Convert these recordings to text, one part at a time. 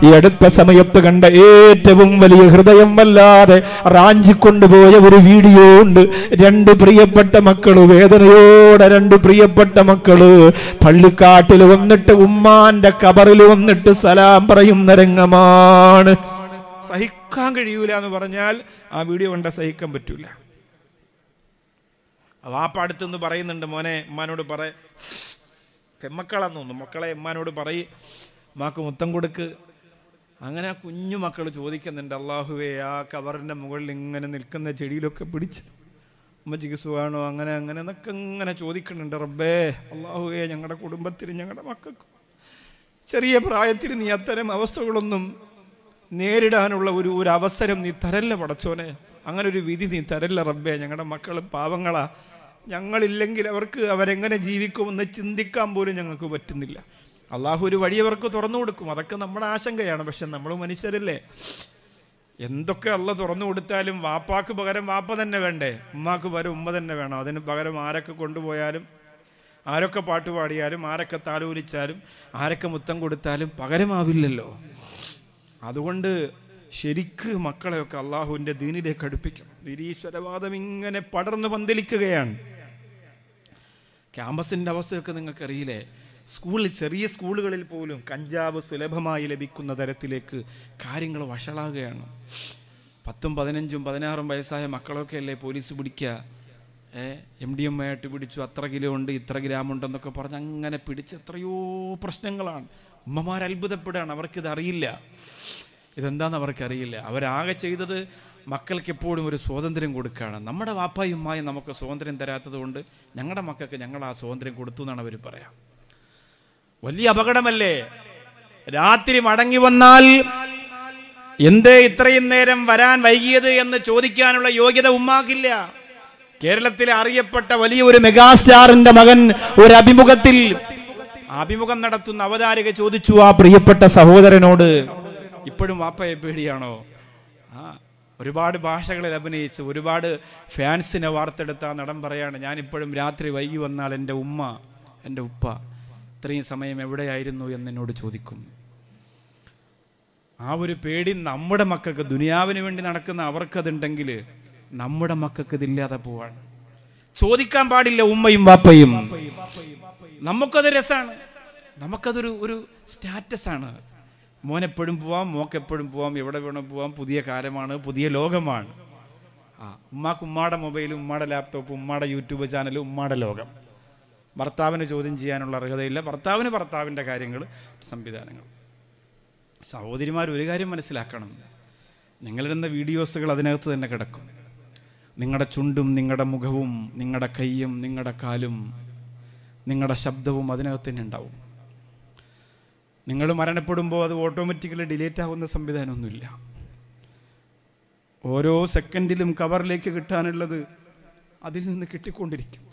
ഈ അടുത്ത സമയത്ത് കണ്ട ഏറ്റവും വലിയ ഹൃദയം വല്ലാതെ റാഞ്ചിക്കൊണ്ടുപോയ ഒരു വീഡിയോ ഉണ്ട് രണ്ട് പ്രിയപ്പെട്ട മക്കള് വേദനയോടെ രണ്ട് പ്രിയപ്പെട്ട മക്കള് പള്ളിക്കാട്ടിൽ വന്നിട്ട് ഉമ്മാന്റെ കബറിൽ വന്നിട്ട് സലാം പറയുന്ന രംഗമാണ് സഹിക്കാൻ കഴിയൂല എന്ന് പറഞ്ഞാൽ ആ വീഡിയോ കണ്ട സഹിക്കാൻ പറ്റൂല വാപ്പ അടുത്തുനിന്ന് പറയുന്നുണ്ട് മോനെ ഉമ്മാനോട് പറ പെമ്മക്കളാന്ന് തോന്നുന്നു മക്കളെ ഉമ്മാനോട് പറയ് ഉമ്മാക്ക് മുത്തം കൊടുക്ക് അങ്ങനെ ആ കുഞ്ഞു മക്കൾ ചോദിക്കുന്നുണ്ട് അള്ളാഹുവേ ആ കവറിൻ്റെ മുകളിൽ ഇങ്ങനെ നിൽക്കുന്ന ചെടിയിലൊക്കെ പിടിച്ച് ഉമ്മച്ചിക്ക് സുഖമാണോ അങ്ങനെ അങ്ങനെ എന്നൊക്കെ ഇങ്ങനെ ചോദിക്കുന്നുണ്ട് റബ്ബേ അള്ളാഹുവേ ഞങ്ങളുടെ കുടുംബത്തിന് ഞങ്ങളുടെ മക്കൾക്കും ചെറിയ പ്രായത്തിൽ നീ അത്തരം അവസ്ഥകളൊന്നും നേരിടാനുള്ള ഒരു ഒരു അവസരം നീ തരല്ല പടച്ചോനെ അങ്ങനെ ഒരു വിധി നീ തരല്ല റബ്ബേ ഞങ്ങളുടെ മക്കൾ പാവങ്ങളാ ഞങ്ങളില്ലെങ്കിൽ അവർക്ക് അവരെങ്ങനെ ജീവിക്കുമെന്ന് ചിന്തിക്കാൻ പോലും ഞങ്ങൾക്ക് പറ്റുന്നില്ല അള്ളാഹു ഒരു വഴി അവർക്ക് തുറന്നു കൊടുക്കും അതൊക്കെ നമ്മുടെ ആശങ്കയാണ് പക്ഷെ നമ്മൾ മനുഷ്യരല്ലേ എന്തൊക്കെ അള്ള തുറന്നു കൊടുത്താലും വാപ്പാക്ക് പകരം വാപ്പ തന്നെ വേണ്ടേ ഉമ്മാക്ക് പകരം ഉമ്മ തന്നെ വേണം അതിന് പകരം ആരൊക്കെ കൊണ്ടുപോയാലും ആരൊക്കെ പാട്ട് പാടിയാലും ആരൊക്കെ താലോലിച്ചാലും ആരൊക്കെ മുത്തം കൊടുത്താലും പകരമാവില്ലല്ലോ അതുകൊണ്ട് ശരിക്ക് മക്കളെയൊക്കെ അള്ളാഹുവിൻ്റെ ദീനിലേക്ക് അടുപ്പിക്കണം നിരീശ്വരവാദം ഇങ്ങനെ പടർന്നു പന്തലിക്കുകയാണ് ക്യാമ്പസിൻ്റെ അവസ്ഥയൊക്കെ നിങ്ങൾക്കറിയില്ലേ സ്കൂളിൽ ചെറിയ സ്കൂളുകളിൽ പോലും കഞ്ചാവ് സുലഭമായി ലഭിക്കുന്ന തരത്തിലേക്ക് കാര്യങ്ങൾ വഷളാകുകയാണ് പത്തും പതിനഞ്ചും പതിനാറും വയസ്സായ മക്കളൊക്കെ അല്ലേ പോലീസ് പിടിക്കുക ഏ എം ഡി എം ആയിട്ട് പിടിച്ചു അത്ര കിലോ ഉണ്ട് ഇത്ര ഗ്രാം ഉണ്ടെന്നൊക്കെ പറഞ്ഞ് അങ്ങനെ പിടിച്ച് എത്രയോ പ്രശ്നങ്ങളാണ് ഉമ്മമാർ അത്ഭുതപ്പെടുകയാണ് അവർക്കിത് അറിയില്ല ഇതെന്താന്ന് അവർക്കറിയില്ല അവരാകെ ചെയ്തത് മക്കൾക്ക് എപ്പോഴും ഒരു സ്വാതന്ത്ര്യം കൊടുക്കുകയാണ് നമ്മുടെ വാപ്പായും ഉമ്മായും നമുക്ക് സ്വാതന്ത്ര്യം തരാത്തത് കൊണ്ട് ഞങ്ങളുടെ മക്കൾക്ക് ഞങ്ങൾ ആ സ്വാതന്ത്ര്യം കൊടുത്തു എന്നാണ് അവർ പറയാം വലിയ അപകടമല്ലേ രാത്രി മടങ്ങി വന്നാൽ എന്തേ ഇത്രയും നേരം വരാൻ വൈകിയത് എന്ന് ചോദിക്കാനുള്ള യോഗ്യത ഉമ്മാക്കില്ല കേരളത്തിലെ അറിയപ്പെട്ട വലിയ ഒരു മെഗാസ്റ്റാറിന്റെ മകൻ ഒരു അഭിമുഖത്തിൽ അഭിമുഖം നടത്തുന്ന അവതാരിക ചോദിച്ചു ആ പ്രിയപ്പെട്ട സഹോദരനോട് ഇപ്പോഴും വാപ്പയെ പേടിയാണോ ആ ഒരുപാട് ഭാഷകളിൽ അഭിനയിച്ച് ഒരുപാട് ഫാൻസിനെ വാർത്തെടുത്ത ആ നടൻ പറയാണ് ഞാനിപ്പോഴും രാത്രി വൈകി വന്നാൽ എൻ്റെ ഉമ്മ എൻ്റെ ഉപ്പ ഇത്രയും സമയം എവിടെയായിരുന്നു എന്ന് എന്നോട് ചോദിക്കും ആ ഒരു പേടി നമ്മുടെ മക്കൾക്ക് ദുനിയാവിന് വേണ്ടി നടക്കുന്ന അവർക്കതുണ്ടെങ്കിൽ നമ്മുടെ മക്കൾക്ക് ഇതില്ലാതെ പോവാണ് ചോദിക്കാൻ പാടില്ല ഉമ്മയും വാപ്പയും നമുക്കത് രസമാണ് നമുക്കതൊരു ഒരു സ്റ്റാറ്റസ് ആണ് മോനെപ്പോഴും പോവാം മോക്കെപ്പോഴും പോവാം എവിടെ വേണം പോവാം പുതിയ കാലമാണ് പുതിയ ലോകമാണ് ആ ഉമ്മാക്ക് ഉമ്മാടെ മൊബൈലും ഉമ്മാടെ ലാപ്ടോപ്പും ഉമ്മാടെ യൂട്യൂബ് ചാനലും ഉമ്മാടെ ലോകം ഭർത്താവിന് ചോദ്യം ചെയ്യാനുള്ള അർഹതയില്ല ഭർത്താവിന് ഭർത്താവിൻ്റെ കാര്യങ്ങൾ സംവിധാനങ്ങൾ സഹോദരിമാർ ഒരു കാര്യം മനസ്സിലാക്കണം നിങ്ങളിടുന്ന വീഡിയോസുകൾ അതിനകത്ത് തന്നെ കിടക്കും നിങ്ങളുടെ ചുണ്ടും നിങ്ങളുടെ മുഖവും നിങ്ങളുടെ കൈയും നിങ്ങളുടെ കാലും നിങ്ങളുടെ ശബ്ദവും അതിനകത്ത് തന്നെ ഉണ്ടാവും നിങ്ങൾ മരണപ്പെടുമ്പോൾ അത് ഓട്ടോമാറ്റിക്കലി ഡിലീറ്റ് ആവുന്ന സംവിധാനമൊന്നുമില്ല ഓരോ സെക്കൻഡിലും കവറിലേക്ക് കിട്ടാനുള്ളത് അതിൽ നിന്ന് കിട്ടിക്കൊണ്ടിരിക്കും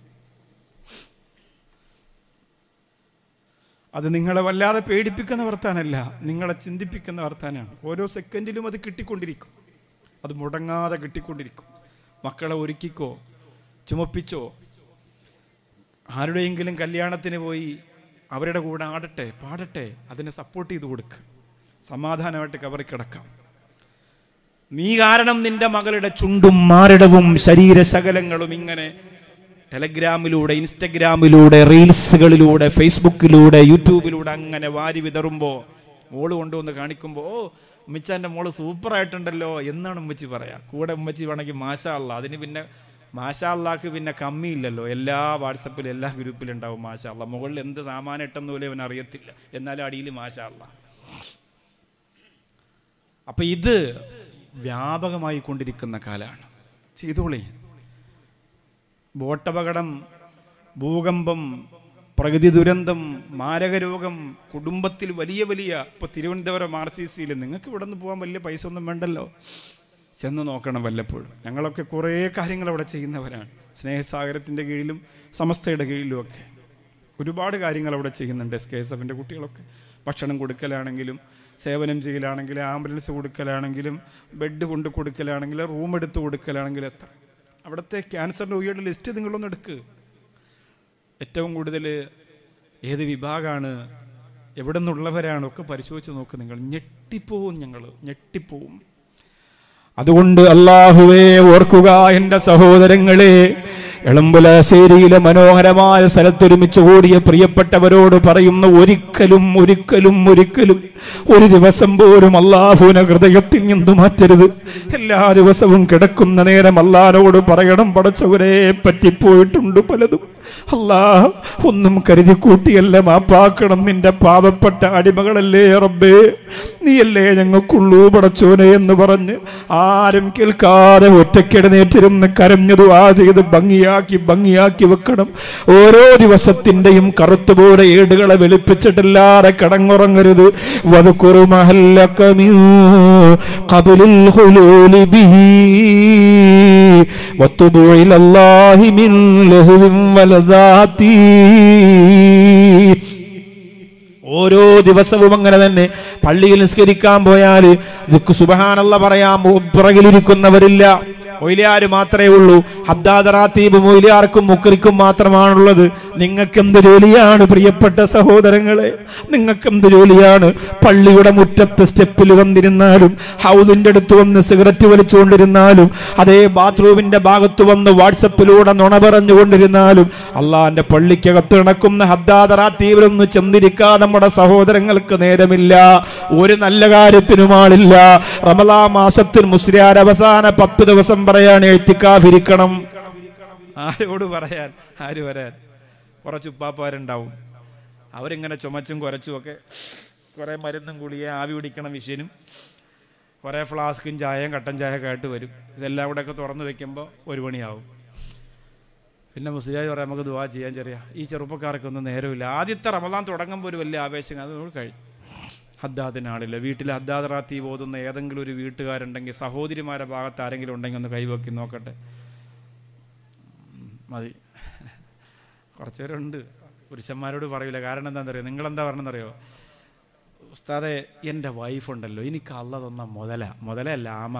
അത് നിങ്ങളെ വല്ലാതെ പേടിപ്പിക്കുന്ന വർത്താനല്ല നിങ്ങളെ ചിന്തിപ്പിക്കുന്ന വർത്താനാണ് ഓരോ സെക്കൻഡിലും അത് കിട്ടിക്കൊണ്ടിരിക്കും അത് മുടങ്ങാതെ കിട്ടിക്കൊണ്ടിരിക്കും മക്കളെ ഒരുക്കിക്കോ ചുമപ്പിച്ചോ ആരുടെയെങ്കിലും കല്യാണത്തിന് പോയി അവരുടെ കൂടെ ആടട്ടെ പാടട്ടെ അതിനെ സപ്പോർട്ട് ചെയ്ത് കൊടുക്ക് സമാധാനമായിട്ട് കവറി കിടക്കാം നീ കാരണം നിന്റെ മകളുടെ ചുണ്ടും മാരടവും ശരീരശകലങ്ങളും ഇങ്ങനെ ടെലഗ്രാമിലൂടെ ഇൻസ്റ്റഗ്രാമിലൂടെ റീൽസുകളിലൂടെ ഫേസ്ബുക്കിലൂടെ യൂട്യൂബിലൂടെ അങ്ങനെ വാരി വിതറുമ്പോൾ മോള് കൊണ്ടുവന്ന് കാണിക്കുമ്പോൾ ഓ ഉമ്മച്ചാൻ്റെ മോള് സൂപ്പറായിട്ടുണ്ടല്ലോ എന്നാണ് ഉമ്മച്ചി പറയാം കൂടെ ഉമ്മച്ചി വേണമെങ്കിൽ മാഷാ അല്ല അതിന് പിന്നെ മാഷാ അള്ളാക്ക് പിന്നെ കമ്മിയില്ലല്ലോ എല്ലാ വാട്സപ്പിലും എല്ലാ ഗ്രൂപ്പിലും ഉണ്ടാവും മാഷാ അല്ല മുകളിൽ എന്ത് സാമാനം ഇട്ടെന്ന് പോലും അവൻ അറിയത്തില്ല എന്നാലും അടിയിൽ മാഷാ അല്ല അപ്പൊ ഇത് വ്യാപകമായി കൊണ്ടിരിക്കുന്ന കാലാണ് ചെയ്തോളേ ബോട്ടപകടം ഭൂകമ്പം പ്രകൃതി ദുരന്തം മാരകരോഗം കുടുംബത്തിൽ വലിയ വലിയ ഇപ്പൊ തിരുവനന്തപുരം ആർ സി സിയിൽ നിങ്ങൾക്ക് ഇവിടെ നിന്ന് പോകാൻ വലിയ പൈസ ഒന്നും വേണ്ടല്ലോ ചെന്ന് നോക്കണം വല്ലപ്പോഴും ഞങ്ങളൊക്കെ കുറേ കാര്യങ്ങൾ അവിടെ ചെയ്യുന്നവരാണ് സ്നേഹസാഗരത്തിൻ്റെ കീഴിലും സമസ്തയുടെ കീഴിലും ഒക്കെ ഒരുപാട് കാര്യങ്ങൾ അവിടെ ചെയ്യുന്നുണ്ട് എസ് കെ എസ് എഫിൻ്റെ കുട്ടികളൊക്കെ ഭക്ഷണം കൊടുക്കലാണെങ്കിലും സേവനം ചെയ്യലാണെങ്കിലും ആംബുലൻസ് കൊടുക്കലാണെങ്കിലും ബെഡ് കൊണ്ട് കൊടുക്കലാണെങ്കിലും റൂം എടുത്ത് കൊടുക്കലാണെങ്കിലും എത്ര അവിടുത്തെ ക്യാൻസർ രോഗിയുടെ ലിസ്റ്റ് നിങ്ങളൊന്ന് എടുക്ക് ഏറ്റവും കൂടുതൽ ഏത് വിഭാഗമാണ് എവിടെ നിന്നുള്ളവരാണ് ഒക്കെ പരിശോധിച്ച് നോക്ക് നിങ്ങൾ ഞെട്ടിപ്പോവും ഞങ്ങൾ ഞെട്ടിപ്പോവും അതുകൊണ്ട് അള്ളാഹുവേ ഓർക്കുക എൻ്റെ സഹോദരങ്ങളെ എളമ്പുലശ്ശേരിയിലെ മനോഹരമായ സ്ഥലത്തൊരുമിച്ച് കൂടിയ പ്രിയപ്പെട്ടവരോട് പറയുന്ന ഒരിക്കലും ഒരിക്കലും ഒരിക്കലും ഒരു ദിവസം പോലും അള്ളാഹുവിനെ ഹൃദയത്തിൽ നിന്ന് മാറ്റരുത് എല്ലാ ദിവസവും കിടക്കുന്ന നേരം അള്ളാഹിനോട് പറയണം പടച്ചവരെ പറ്റിപ്പോയിട്ടുണ്ട് പലതും അല്ലാ ഒന്നും കരുതി കൂട്ടിയല്ല മാപ്പാക്കണം നിന്റെ പാവപ്പെട്ട അടിമകളല്ലേ റബ്ബേ നീയല്ലേ ഞങ്ങൾക്കുള്ളൂ പടച്ചോനെ എന്ന് പറഞ്ഞ് ആരും കേൾക്കാതെ ഒറ്റക്കെടുന്നേറ്റിരുന്ന് കരഞ്ഞതു ആ ചെയ്ത് ഭംഗിയാക്കി ഭംഗിയാക്കി വെക്കണം ഓരോ ദിവസത്തിന്റെയും കറുത്തുപോലെ ഏടുകളെ വെളുപ്പിച്ചിട്ടില്ലാതെ കടങ്ങുറങ്ങരുത് വതുക്കുറു മഹല്ലക്കമിയോ കബുലിൽ ഹുലൂലി ബിഹി واتبع إلى الله من لهو ولذات ഓരോ ദിവസവും അങ്ങനെ തന്നെ പള്ളിയിൽ നിസ്കരിക്കാൻ പോയാൽ ദുഃഖ സുബഹാനല്ല പറയാൻ പുറകിലിരിക്കുന്നവരില്ല മൊയിലിയാര് മാത്രമേ ഉള്ളൂ ഹദ്ദാദറാത്തീബ് മൊയിലിയാർക്കും മുക്രിക്കും മാത്രമാണുള്ളത് നിങ്ങൾക്ക് എന്ത് ജോലിയാണ് പ്രിയപ്പെട്ട സഹോദരങ്ങളെ നിങ്ങൾക്ക് എന്ത് ജോലിയാണ് പള്ളിയുടെ മുറ്റത്ത് സ്റ്റെപ്പിൽ വന്നിരുന്നാലും ഹൗദിന്റെ അടുത്ത് വന്ന് സിഗരറ്റ് വലിച്ചുകൊണ്ടിരുന്നാലും അതേ ബാത്റൂമിന്റെ ഭാഗത്ത് വന്ന് വാട്സപ്പിലൂടെ നുണ പറഞ്ഞുകൊണ്ടിരുന്നാലും അള്ളാന്റെ പള്ളിക്കകത്ത് നടക്കുന്ന ഹദ്ദാദറാത്തീബിലൊന്ന് ചെന്നിരിക്കാൻ നമ്മുടെ സഹോദരങ്ങൾക്ക് നേരമില്ല ഒരു നല്ല കാര്യത്തിനും ആളില്ല റമലാ മാസത്തിൽ മുസ്ലിയാർ അവസാന പത്ത് ദിവസം പറയാണ് എത്തിക്കാതിരിക്കണം ആരോട് പറയാൻ ആര് വരാൻ കുറച്ച് ഉപ്പാപ്പാരുണ്ടാവും അവരിങ്ങനെ ചുമച്ചും കുരച്ചും ഒക്കെ കുറേ മരുന്നും ഗുളിക ആവി പിടിക്കണം മിഷീനും കുറേ ഫ്ലാസ്കും ചായയും കട്ടൻ ചായ ഒക്കെ ആയിട്ട് വരും ഇതെല്ലാം കൂടെ ഒക്കെ തുറന്നു വെക്കുമ്പോൾ ഒരു മണിയാവും പിന്നെ മുസ്ലിയായി പറയാം നമുക്ക് ദുവാ ചെയ്യാൻ ചെറിയ ഈ ചെറുപ്പക്കാർക്കൊന്നും നേരമില്ല ആദ്യത്തെ റമദാൻ തുടങ്ങുമ്പോൾ ഒരു വലിയ ആവേശം അത് നമ്മൾ കഴിഞ്ഞു ഹദ്ദാദിനാളില്ല വീട്ടിൽ ഹദ്ദാദ് റാത്തി ഓതുന്ന ഏതെങ്കിലും ഒരു വീട്ടുകാരുണ്ടെങ്കിൽ സഹോദരിമാരുടെ ഭാഗത്ത് ആരെങ്കിലും ഉണ്ടെങ്കിൽ ഒന്ന് കൈവക്കി നോക്കട്ടെ ഉം, മതി കുറച്ച് പേരുണ്ട് പുരുഷന്മാരോട് പറയില്ല കാരണം എന്താണെന്നറിയോ നിങ്ങളെന്താ പറഞ്ഞെന്നറിയോ ഉസ്താദെ എൻ്റെ വൈഫുണ്ടല്ലോ എനിക്ക് അല്ല തന്ന മുതല മുതലല്ല ആമ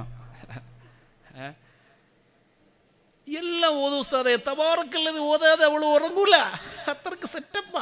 ഏ എല്ലാം ഓതും ഉസ്താദെ തവാറക്കുള്ളത് ഓതാതെ അവൾ ഉറങ്ങൂല അത്രക്ക് സെറ്റപ്പാ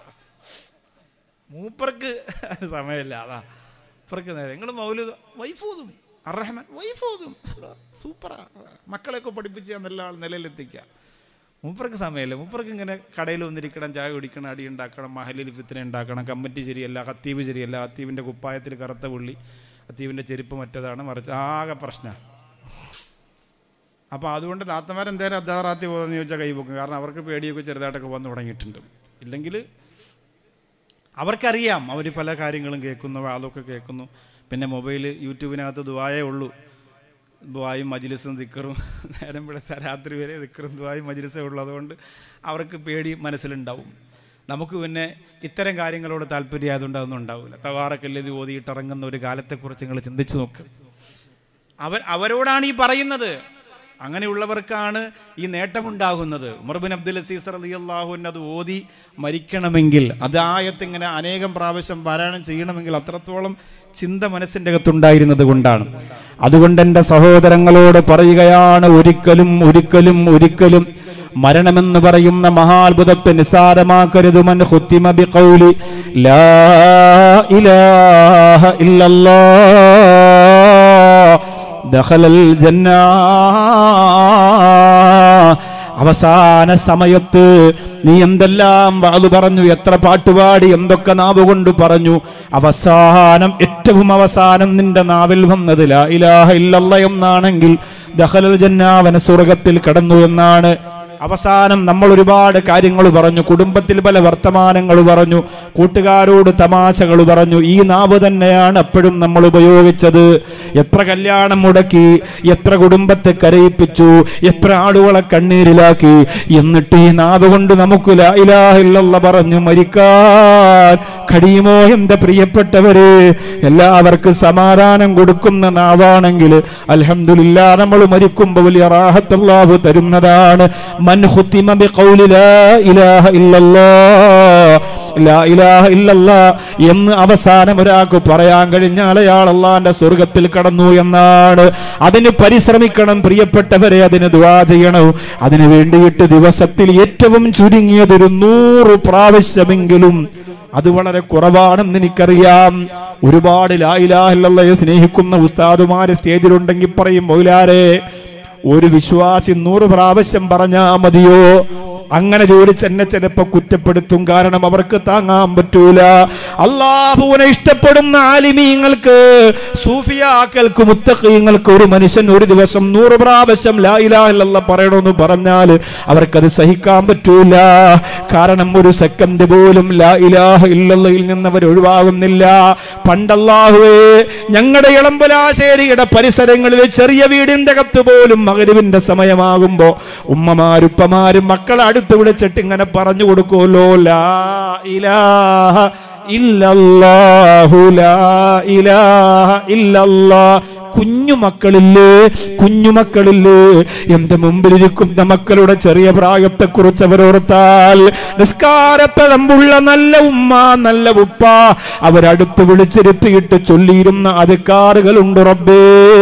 മൂപ്പർക്ക് സമയമില്ല അതാ മൂപ്പർക്ക് നേരെ നിങ്ങൾ മൗലൂദ് വൈഫ് ഓതും അറഹമാൻ വൈഫ് ഓതും സൂപ്പറാ മക്കളെയൊക്കെ പഠിപ്പിച്ച് ഞാൻ നല്ല ആൾ നിലയിലെത്തിക്കുക മൂപ്പർക്ക് സമയമില്ല മൂപ്പർക്ക് ഇങ്ങനെ കടയിൽ വന്നിരിക്കണം ചായ കുടിക്കണം അടി ഉണ്ടാക്കണം മഹലിൽ ഫിത്തിനെ ഉണ്ടാക്കണം കമ്മിറ്റി ശരിയല്ല ഹത്തീബ് ശരിയല്ല ഹത്തീബിൻ്റെ കുപ്പായത്തിൽ കറുത്ത പുള്ളി ഹത്തീബിൻ്റെ ചെരുപ്പ് മറ്റതാണ് മറിച്ച് ആകെ പ്രശ്നമാണ് അപ്പോൾ അതുകൊണ്ട് താത്തമാരെന്തായാലും അദ്ധാറാത്തി പോകുമെന്ന് ചോദിച്ചാൽ കൈപോക്കും കാരണം അവർക്ക് പേടിയൊക്കെ ചെറുതായിട്ടൊക്കെ വന്നു തുടങ്ങിയിട്ടുണ്ട് ഇല്ലെങ്കിൽ അവർക്കറിയാം അവർ പല കാര്യങ്ങളും കേൾക്കുന്നു അതൊക്കെ കേൾക്കുന്നു പിന്നെ മൊബൈൽ യൂട്യൂബിനകത്ത് ദുബായേ ഉള്ളൂ ദുബായും മജിലിസും ദിക്കറും നേരം വിളിച്ച രാത്രി വരെ ദിക്കറും ദുബായും മജിലിസേ ഉള്ളൂ അതുകൊണ്ട് അവർക്ക് പേടി മനസ്സിലുണ്ടാവും നമുക്ക് പിന്നെ ഇത്തരം കാര്യങ്ങളോട് താല്പര്യം ആയതുകൊണ്ട് അതൊന്നും ഉണ്ടാവില്ല തവാറക്കല്ലത് ഓതിയിട്ടിറങ്ങുന്ന ഒരു കാലത്തെക്കുറിച്ച് നിങ്ങൾ ചിന്തിച്ചു നോക്ക് അവർ അവരോടാണ് ഈ പറയുന്നത് അങ്ങനെയുള്ളവർക്കാണ് ഈ നേട്ടമുണ്ടാകുന്നത് ഉമർബിൻ അബ്ദുൽ അസീസ് അലി അള്ളാഹുവിൻ അത് ഓതി മരിക്കണമെങ്കിൽ അത് ആയത്ത് ഇങ്ങനെ അനേകം പ്രാവശ്യം പാരായണം ചെയ്യണമെങ്കിൽ അത്രത്തോളം ചിന്ത മനസ്സിൻ്റെ അകത്തുണ്ടായിരുന്നത് കൊണ്ടാണ് അതുകൊണ്ട് എൻ്റെ സഹോദരങ്ങളോട് പറയുകയാണ് ഒരിക്കലും ഒരിക്കലും ഒരിക്കലും മരണമെന്ന് പറയുന്ന മഹാത്ഭുതത്തെ നിസാരമാക്കരുത് മൻ ഖുത്തിമ ബിഖൗലി ലാ ഇലാഹ ഇല്ലല്ലാഹ് ദഖലൽ ജന്ന അവസാന സമയത്ത് നീ എന്തെല്ലാം അത് പറഞ്ഞു എത്ര പാട്ടുപാടി എന്തൊക്കെ നാവ് കൊണ്ട് പറഞ്ഞു അവസാനം ഏറ്റവും അവസാനം നിന്റെ നാവിൽ വന്നത് ലാ ഇലാഹ ഇല്ലല്ല എന്നാണെങ്കിൽ ദഖലൽ ജന്ന അവന സ്വർഗത്തിൽ കടന്നു എന്നാണ് അവസാനം നമ്മൾ ഒരുപാട് കാര്യങ്ങൾ പറഞ്ഞു കുടുംബത്തിൽ പല വർത്തമാനങ്ങൾ പറഞ്ഞു കൂട്ടുകാരോട് തമാശകൾ പറഞ്ഞു ഈ നാവ് തന്നെയാണ് എപ്പോഴും നമ്മൾ ഉപയോഗിച്ചത് എത്ര കല്യാണം മുടക്കി എത്ര കുടുംബത്തെ കരയിപ്പിച്ചു എത്ര ആളുകളെ കണ്ണീരിലാക്കി എന്നിട്ട് ഈ നാവ് കൊണ്ട് നമുക്ക് ലാ ഇലാഹ ഇല്ലല്ലാഹ് പറഞ്ഞു മരിക്കാൻ കഴിയുമോ എന്റെ പ്രിയപ്പെട്ടവര് എല്ലാവർക്കും സമാധാനം കൊടുക്കുന്ന നാവാണെങ്കിൽ അൽഹംദുലില്ല നമ്മൾ മരിക്കുമ്പോൾ വലിയ റാഹത്തല്ലാഹു തരുന്നതാണ് മൻ ഖുത്തിമ ബിഖൗലി ലാ ഇലാഹ ഇല്ലല്ലാഹ് ലാ ഇലാഹ ഇല്ലല്ലാഹ് എന്ന് അവസാനം ഒരാൾക്ക് പറയാൻ കഴിഞ്ഞാൽ അയാൾ അള്ളാന്റെ സ്വർഗത്തിൽ കടന്നു എന്നാണ് അതിന് പരിശ്രമിക്കണം പ്രിയപ്പെട്ടവരെ അതിന് ദുആ ചെയ്യണം അതിനു വേണ്ടിയിട്ട് ദിവസത്തിൽ ഏറ്റവും ചുരുങ്ങിയത് ഒരു നൂറ് പ്രാവശ്യമെങ്കിലും അത് വളരെ കുറവാണെന്ന് എനിക്കറിയാം ഒരുപാട് ലായിലാഹില്ലയെ സ്നേഹിക്കുന്ന ഉസ്താദുമാര് സ്റ്റേജിലുണ്ടെങ്കിൽ പറയും മൗലാരെ ഒരു വിശ്വാസി നൂറ് പ്രാവശ്യം പറഞ്ഞാ മതിയോ അങ്ങനെ ചോദിച്ച് എന്നെ ചിലപ്പോ കുറ്റപ്പെടുത്തും കാരണം അവർക്ക് താങ്ങാൻ പറ്റൂല അള്ളാഹുവിനെ ഇഷ്ടപ്പെടുന്ന ആലിമീങ്ങൾക്ക് സൂഫിയാക്കൾക്ക് മുത്തഖീങ്ങൾക്ക് ഒരു മനുഷ്യൻ ഒരു ദിവസം നൂറ് പ്രാവശ്യം ലാ ഇലാഹ ഇല്ലല്ലാഹ് പറയണമെന്ന് പറഞ്ഞാൽ അവർക്കത് സഹിക്കാൻ പറ്റൂല കാരണം ഒരു സെക്കൻഡ് പോലും ലാ ഇലാഹ ഇല്ലല്ലയിൽ നിന്ന് അവർ ഒഴിവാകുന്നില്ല പണ്ടല്ലാഹുവേ ഞങ്ങളുടെ ഇളമ്പലാശ്ശേരിയുടെ പരിസരങ്ങളിൽ ചെറിയ വീടിന്റെ അകത്ത് പോലും മകരിവിന്റെ സമയമാകുമ്പോ ഉമ്മമാരുപ്പമാരും മക്കളെ അടുത്ത് വിളിച്ചിട്ട് ഇങ്ങനെ പറഞ്ഞു കൊടുക്കുമല്ലോ ലാ ഇലാഹ ഇല്ലല്ലാഹു ലാ ഇലാഹ ഇല്ലല്ലാഹ് കുഞ്ഞു മക്കളില്ലേ കുഞ്ഞുമക്കളില്ലേ എന്റെ മുമ്പിലിരിക്കുന്ന മക്കളുടെ ചെറിയ പ്രായത്തെ കുറിച്ച് അവരോർത്താൽ നിസ്കാരത്തഴമ്പുള്ള നല്ല ഉമ്മ നല്ല ഉപ്പ അവരടുത്ത് വിളിച്ചിരുത്തിയിട്ട് ചൊല്ലിയിരുന്ന അധികാറുകളുണ്ട് റബ്ബേ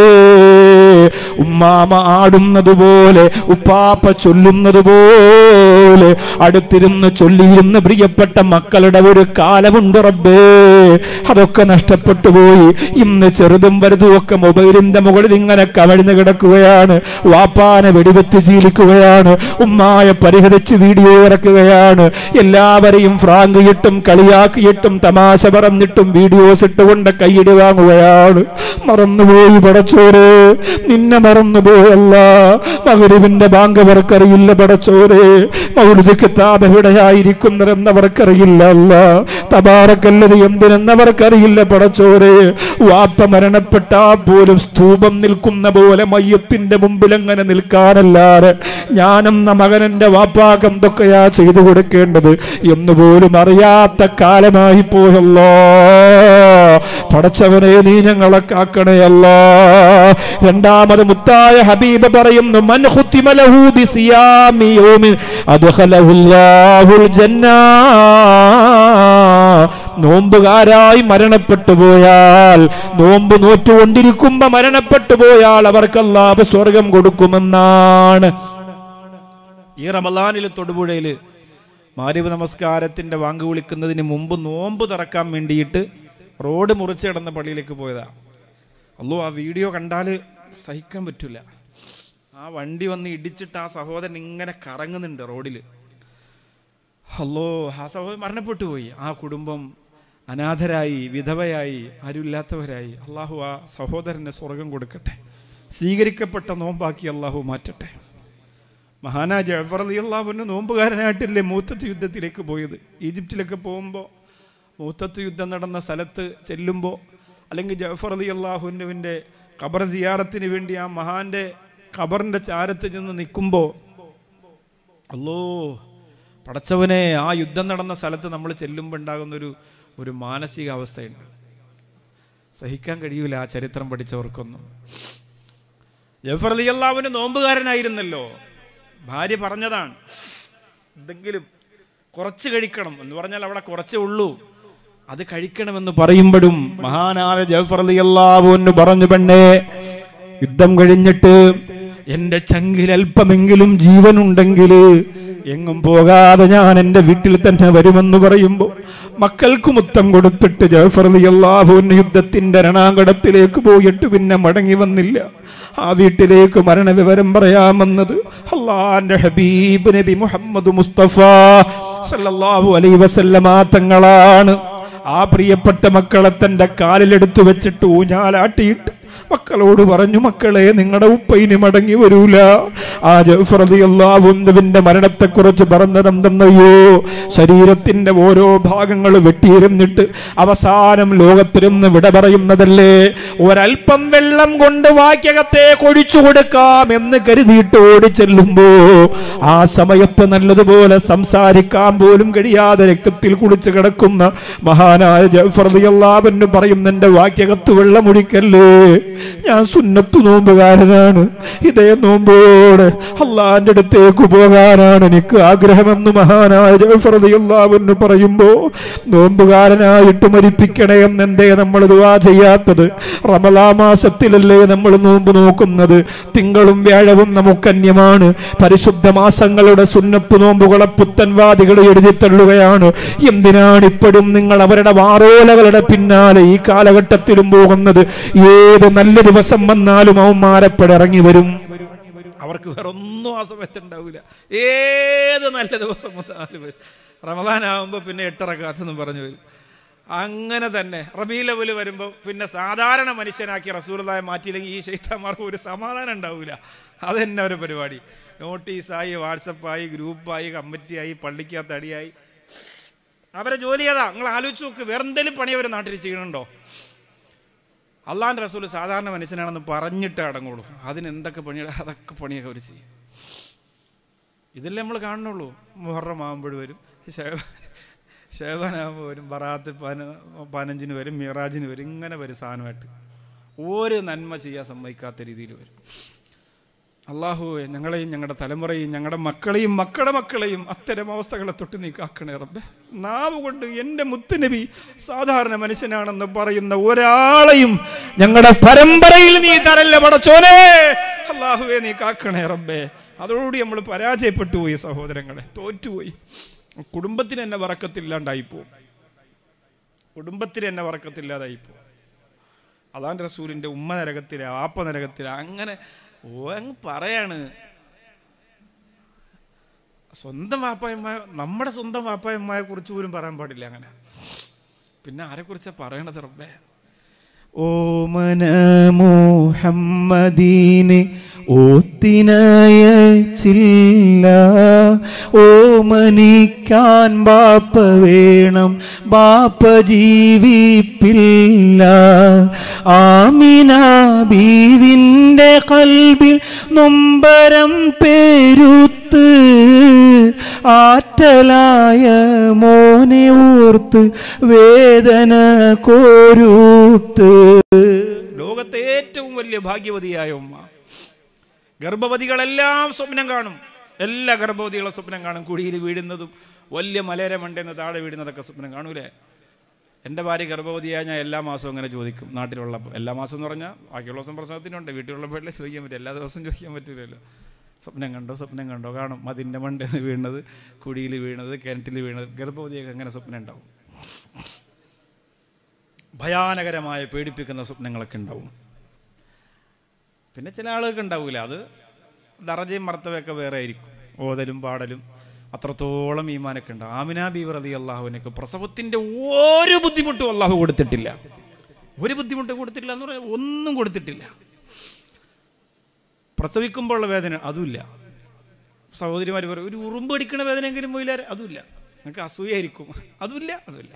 ഉമ്മാമ ആടുന്നത് പോലെ ഉപ്പാപ്പ ചൊല്ലുന്നത് പോലെ അടുത്തിരുന്ന് ചൊല്ലിയിരുന്ന് പ്രിയപ്പെട്ട മക്കളുടെ ഒരു കാലമുണ്ട് റബ്ബേ അതൊക്കെ നഷ്ടപ്പെട്ടു പോയി ഇന്ന് ചെറുതും വലുതും ഒക്കെ മൊബൈലിന്റെ മുകളിൽ ഇങ്ങനെ കവഴിഞ്ഞു കിടക്കുകയാണ് വാപ്പാനെ വെടിവെച്ച് ചീലിക്കുകയാണ് ഉമ്മായെ പരിഹരിച്ച് വീഡിയോ ഇറക്കുകയാണ് എല്ലാവരെയും ഫ്രാങ്കിയിട്ടും കളിയാക്കിയിട്ടും തമാശ പറഞ്ഞിട്ടും വീഡിയോസ് ഇട്ടുകൊണ്ട് കൈയിടി വാങ്ങുകയാണ് മറന്നുപോയി പടച്ചോര് നിന്നെ മറന്നുപോയല്ല മകരുവിന്റെ ബാങ്ക് അവർക്കറിയില്ല പടച്ചോര് മൗലിക കിതാബ് എവിടെയായിരിക്കുന്നതെന്നവർക്കറിയില്ല അല്ല തബാറക്കല്ലത് എന്തിനെന്നവർക്കറിയില്ല പടച്ചോര് വാപ്പ മരണപ്പെട്ടാ പോലും സ്തൂപം നിൽക്കുന്ന പോലെ മയ്യത്തിന്റെ മുമ്പിൽ എങ്ങനെ നിൽക്കാനല്ലാതെ ഞാനെന്ന മകനെന്റെ വാപ്പാക്ക് എന്തൊക്കെയാ ചെയ്തു കൊടുക്കേണ്ടത് എന്ന് പോലും അറിയാത്ത കാലമായി പോയല്ലോ പടച്ചവനെ നീ ഞങ്ങളെ കാക്കണേ അല്ലോ രണ്ടാമത് മുത്തായ ഹബീബ് പറയുന്നു മൻ ഖുത്തിമ ലഹു ബിസിയാമി യൗമിൻ അദ്ഖലഹുല്ലാഹുൽ ജന്നാ നോമ്പുകാരായി മരണപ്പെട്ടു പോയാൽ നോമ്പ് നോറ്റുകൊണ്ടിരിക്കുമ്പോ മരണപ്പെട്ടു പോയാൽ അവർക്ക് അല്ലാഹ് സ്വർഗം കൊടുക്കുമെന്നാണ് ഈ റമലാനിൽ തൊടുപുഴയില് മാരിവ് നമസ്കാരത്തിന്റെ വാങ്ക് വിളിക്കുന്നതിന് മുമ്പ് നോമ്പ് തുറക്കാൻ വേണ്ടിയിട്ട് റോഡ് മുറിച്ച് കിടന്ന പള്ളിയിലേക്ക് പോയതാ അല്ലോ ആ വീഡിയോ കണ്ടാൽ സഹിക്കാൻ പറ്റില്ല ആ വണ്ടി വന്ന് ഇടിച്ചിട്ട് ആ സഹോദരൻ ഇങ്ങനെ കറങ്ങുന്നുണ്ട് റോഡിൽ അല്ലോ ആ സഹോദരൻ മരണപ്പെട്ടു പോയി ആ കുടുംബം അനാഥരായി വിധവയായി ആരുമില്ലാത്തവരായി അള്ളാഹു ആ സഹോദരന് സ്വർഗം കൊടുക്കട്ടെ സ്വീകരിക്കപ്പെട്ട നോമ്പാക്കി അള്ളാഹു മാറ്റട്ടെ മഹാനാ ജഫർ അലി അള്ളാഹുവിന് നോമ്പുകാരനായിട്ടല്ലേ മൂത്തത്ത് യുദ്ധത്തിലേക്ക് പോയത് ഈജിപ്തിലൊക്കെ പോകുമ്പോൾ മൂത്തത്ത് യുദ്ധം നടന്ന സ്ഥലത്ത് ചെല്ലുമ്പോൾ അല്ലെങ്കിൽ ജഫർ അലി അള്ളാഹുവിൻ്റെ ഖബർ സിയാറത്തിന് വേണ്ടി ആ മഹാന്റെ ഖബറിന്റെ ചാരത്ത് ചെന്ന് നിൽക്കുമ്പോൾ അല്ലോ പടച്ചവനെ ആ യുദ്ധം നടന്ന സ്ഥലത്ത് നമ്മൾ ചെല്ലുമ്പോൾ ഉണ്ടാകുന്ന ഒരു ഒരു മാനസിക അവസ്ഥയുണ്ട് സഹിക്കാൻ കഴിയൂല ആ ചരിത്രം പഠിച്ചവർക്കൊന്നും ജഫർ അലി അള്ളാഹുവിന് നോമ്പുകാരനായിരുന്നല്ലോ ഭാര്യ പറഞ്ഞതാണ് എന്തെങ്കിലും കുറച്ച് കഴിക്കണം എന്ന് പറഞ്ഞാൽ അവിടെ കുറച്ചേ ഉള്ളൂ അത് കഴിക്കണമെന്ന് പറയുമ്പോഴും മഹാനായ ജഫർ അലി അള്ളാഹുവിന് പറഞ്ഞു പെണ്ണേ യുദ്ധം കഴിഞ്ഞിട്ട് എന്റെ ചങ്കിൽ അല്പമെങ്കിലും ജീവനുണ്ടെങ്കിൽ എങ്ങും പോകാതെ ഞാൻ എന്റെ വീട്ടിൽ തന്നെ വരുമെന്ന് പറയുമ്പോ മക്കൾക്ക് മുത്തം കൊടുത്തിട്ട് ജഫർ അലി അള്ളാഹുവിന് യുദ്ധത്തിന്റെ രണാങ്കടത്തിലേക്ക് പോയിട്ട് പിന്നെ മടങ്ങി വന്നില്ല ആ വീട്ടിലേക്ക് മരണവിവരം പറയാമെന്നത് അള്ളാന്റെ ഹബീബ് നബി മുഹമ്മദ് മുസ്തഫ സല്ലല്ലാഹു അലൈഹി വസല്ലമ തങ്ങളാണ് ആ പ്രിയപ്പെട്ട മക്കളെ തന്റെ കാലിലെടുത്തു വെച്ചിട്ട് ഊഞ്ഞാലാട്ടിയിട്ട് മക്കളോട് പറഞ്ഞു മക്കളെ നിങ്ങളുടെ ഉപ്പയിന് മടങ്ങി വരൂല ആ ജഫറതിയല്ലാവുന്നതിന്റെ മരണത്തെക്കുറിച്ച് പറഞ്ഞതെന്തെന്നയ്യോ ശരീരത്തിന്റെ ഓരോ ഭാഗങ്ങൾ വെട്ടിയിരുന്നിട്ട് അവസാനം ലോകത്തിരുന്ന് വിട പറയുന്നതല്ലേ ഒരൽപ്പം വെള്ളം കൊണ്ട് വാക്യകത്തെ കൊഴിച്ചു കൊടുക്കാം എന്ന് കരുതിയിട്ട് ഓടിച്ചെല്ലുമ്പോ ആ സമയത്ത് നല്ലതുപോലെ സംസാരിക്കാൻ പോലും കഴിയാതെ രക്തത്തിൽ കുളിച്ച് കിടക്കുന്ന മഹാനായ ജഫറതിയല്ലാവെന്ന് പറയുന്ന എന്റെ വാക്യകത്ത് വെള്ളമൊഴിക്കല്ലേ ഞാൻ സുന്നത്തു നോമ്പുകാരനാണ് ഇതേ നോമ്പോടെ അള്ളാന്റെ അടുത്തേക്ക് പോകാനാണ് എനിക്ക് ആഗ്രഹമെന്ന് മഹാനായ ജഅഫർ റളിയല്ലാഹു അൻഹു പറയുമ്പോ നോമ്പുകാരനായിട്ട് മരിപ്പിക്കണേ എന്നെന്തേ നമ്മൾ ദുആ ചെയ്യാത്തത് റമലാ മാസത്തിലല്ലേ നമ്മൾ നോമ്പ് നോക്കുന്നത് തിങ്കളും വ്യാഴവും നമുക്കന്യമാണ് പരിശുദ്ധ മാസങ്ങളുടെ സുന്നത്ത് നോമ്പുകളെ പുത്തൻവാദികൾ എഴുതിത്തള്ളുകയാണ് എന്തിനാണ് ഇപ്പോഴും നിങ്ങൾ അവരുടെ വാറോലകളുടെ പിന്നാലെ ഈ കാലഘട്ടത്തിലും പോകുന്നത് ഏത് നല്ല ദിവസം വന്നാലും അവന്മാരെപ്പോഴും ഇറങ്ങി വരും അവർക്ക് വേറെ ഒന്നും ആ സമയത്ത് ഉണ്ടാവില്ല ഏത് നല്ല ദിവസം വന്നാലും വരും റമദാനാവുമ്പോൾ പിന്നെ എട്ടിറക്കാത്തെന്നും പറഞ്ഞു വരും അങ്ങനെ തന്നെ റബീ ലെവല് വരുമ്പോൾ പിന്നെ സാധാരണ മനുഷ്യനാക്കി റസൂലതായ മാറ്റിയില്ലെങ്കിൽ ഈ ശൈത്താന്മാർക്ക് ഒരു സമാധാനം ഉണ്ടാവില്ല അത് തന്നെ ഒരു പരിപാടി നോട്ടീസായി വാട്സപ്പായി ഗ്രൂപ്പായി കമ്മിറ്റിയായി പള്ളിക്കകത്ത് അടിയായി അവരെ ജോലി ഏതാ നിങ്ങൾ ആലോചിച്ച് നോക്ക് വേറെ എന്തെങ്കിലും പണി അവർ നാട്ടിൽ ചെയ്യണുണ്ടോ അള്ളാൻ്റെ റസൂൽ സാധാരണ മനുഷ്യനാണെന്ന് പറഞ്ഞിട്ട് അടങ്ങുള്ളൂ അതിന് എന്തൊക്കെ പണി അതൊക്കെ പണിയൊക്കെ അവർ ചെയ്യും ഇതല്ലേ നമ്മൾ കാണുന്നുള്ളൂ മുഹറം ആകുമ്പോൾ വരും ഷേബാനാകുമ്പോൾ വരും ബറാത്ത് പന പതിനഞ്ചിന് വരും മിറാജിന് വരും ഇങ്ങനെ വരും സാധനമായിട്ട് ഒരു നന്മ ചെയ്യാൻ സമ്മതിക്കാത്ത രീതിയിൽ വരും അള്ളാഹു ഞങ്ങളെയും ഞങ്ങളുടെ തലമുറയും ഞങ്ങളുടെ മക്കളെയും മക്കളുടെ മക്കളെയും അത്തരം അവസ്ഥകളെ തൊട്ട് നീ കാക്കണേ റബ്ബെ നാവ് കൊണ്ട് എൻ്റെ മുത്തുനബി സാധാരണ മനുഷ്യനാണെന്ന് പറയുന്ന ഒരാളെയും ഞങ്ങളുടെ പരമ്പരയിൽ നീ തരല്ല പടച്ചോനെ അള്ളാഹുവെ നീ കാക്കണേ റബ്ബെ അതോടുകൂടി നമ്മൾ പരാജയപ്പെട്ടു പോയി സഹോദരങ്ങളെ തോറ്റുപോയി കുടുംബത്തിന് എന്നെ വറക്കത്തില്ലാണ്ടായിപ്പോ കുടുംബത്തിന് എന്നെ വറക്കത്തില്ലാതായിപ്പോ അതാണ് റസൂലിൻ്റെ ഉമ്മ നരകത്തില ആപ്പ നരകത്തില അങ്ങനെ ഓ അങ്ങ് പറയാണ് സ്വന്തം വാപ്പായമ്മ നമ്മുടെ സ്വന്തം വാപ്പായമ്മയെ കുറിച്ച് പോലും പറയാൻ പാടില്ല അങ്ങനെ പിന്നെ ആരെ കുറിച്ചാ പറയണത് റബ്ബേ ഓമന മുഹമ്മദീനെ ഓത്തിനയച്ചില്ല ഓമനിക്കാൻ ബാപ്പ വേണം ബാപ്പ ജീവിപ്പില്ല ആമിന ബീവിൻ്റെ കൽബിൽ നൊമ്പരം പേരുത്ത് ആറ്റലായ മോനെ ഓർത്ത് വേദന കോരൂത്ത് ലോകത്തെ ഏറ്റവും വലിയ ഭാഗ്യവതിയായ ഉമ്മ ഗർഭവതികളെല്ലാം സ്വപ്നം കാണും എല്ലാ ഗർഭവതികളും സ്വപ്നം കാണും കുഴിയിൽ വീഴുന്നതും വലിയ മലേര മണ്ടെന്ന് താഴെ വീഴുന്നതൊക്കെ സ്വപ്നം കാണൂലേ എൻ്റെ ഭാര്യ ഗർഭവതിയായ ഞാൻ എല്ലാ മാസവും അങ്ങനെ ചോദിക്കും നാട്ടിലുള്ള എല്ലാ മാസം എന്ന് പറഞ്ഞാൽ ബാക്കിയുള്ള ദിവസം പ്രസവത്തിനുണ്ട് വീട്ടിലുള്ളപ്പോഴല്ലേ ചോദിക്കാൻ പറ്റും എല്ലാ ദിവസവും ചോദിക്കാൻ പറ്റില്ലല്ലോ സ്വപ്നം കണ്ടോ സ്വപ്നം കണ്ടോ കാണും അതിൻ്റെ മണ്ടെന്ന് വീണത് കുഴിയിൽ വീണത് കിണറ്റിൽ വീണത് ഗർഭവതിയൊക്കെ അങ്ങനെ സ്വപ്നം ഉണ്ടാവും ഭയാനകരമായ പേടിപ്പിക്കുന്ന സ്വപ്നങ്ങളൊക്കെ ഉണ്ടാവും പിന്നെ ചില ആളുകൾക്ക് ഉണ്ടാവില്ല അത് ദറജയും മർത്തവയൊക്കെ വേറെ ആയിരിക്കും ഓതലും പാടലും അത്രത്തോളം ഈമാനൊക്കെ ഉണ്ടാവും ആമിന ബീവർ അതി അള്ളാഹുവിനൊക്കെ പ്രസവത്തിൻ്റെ ഒരു ബുദ്ധിമുട്ടും അള്ളാഹു കൊടുത്തിട്ടില്ല ഒരു ബുദ്ധിമുട്ടും കൊടുത്തിട്ടില്ല എന്ന് പറഞ്ഞാൽ ഒന്നും കൊടുത്തിട്ടില്ല പ്രസവിക്കുമ്പോഴുള്ള വേദന അതുമില്ല സഹോദരിമാർ പറയും ഒരു ഉറുമ്പ് അടിക്കണ വേദനയെങ്കിലും പോയില്ല അതുമില്ല നിങ്ങൾക്ക് അസൂയായിരിക്കും അതുമില്ല അതുമില്ല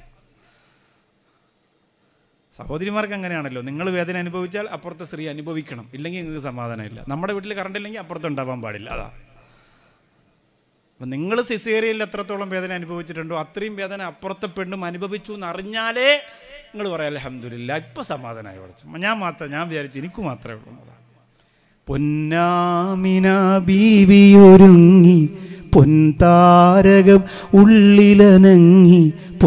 സഹോദരിമാർക്ക് അങ്ങനെയാണല്ലോ നിങ്ങൾ വേദന അനുഭവിച്ചാൽ അപ്പുറത്തെ സ്ത്രീ അനുഭവിക്കണം ഇല്ലെങ്കിൽ നിങ്ങൾക്ക് സമാധാനമില്ല നമ്മുടെ വീട്ടിൽ കറണ്ട് ഇല്ലെങ്കിൽ അപ്പുറത്ത് ഉണ്ടാവാൻ പാടില്ല അതാ അപ്പം നിങ്ങൾ സിസേറിയയിൽ എത്രത്തോളം വേദന അനുഭവിച്ചിട്ടുണ്ടോ അത്രയും വേദന അപ്പുറത്തെ പെണ്ണും അനുഭവിച്ചു എന്ന് അറിഞ്ഞാലേ നിങ്ങൾ പറയാം അലഹമില്ല ഇപ്പം സമാധാനമായി പഠിച്ചു ഞാൻ മാത്രം ഞാൻ വിചാരിച്ചു എനിക്ക് മാത്രമേ ഉള്ളൂ എന്നതാ പൊന്നാമിന ബീവിയൊരുങ്ങി പൊൻതാരകം ഉള്ളിലനങ്ങി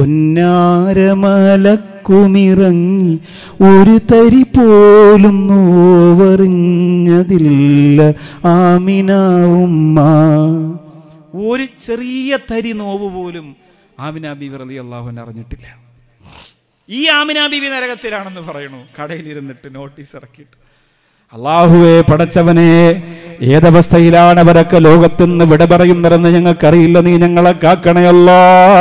പൊന്നാരമലക്കുമിറങ്ങി ഒരു തരി പോലും നോവറിഞ്ഞതില്ല ആമിന ഉമ്മ ഒരു ചെറിയ തരി നോവ് പോലും ആമിന ബീവി റലി അള്ളാഹുവിനെ അറിഞ്ഞിട്ടില്ല ഈ ആമിന ബീവി നരകത്തിലാണെന്ന് പറയണു കടയിലിരുന്നിട്ട് നോട്ടീസ് ഇറക്കിയിട്ട് അള്ളാഹുവെ പടച്ചവനെ ഏതവസ്ഥയിലാണ് അവരൊക്കെ ലോകത്തുനിന്ന് വിട പറയുന്നതെന്ന് ഞങ്ങൾക്കറിയില്ല നീ ഞങ്ങളെ കാക്കണയല്ലോ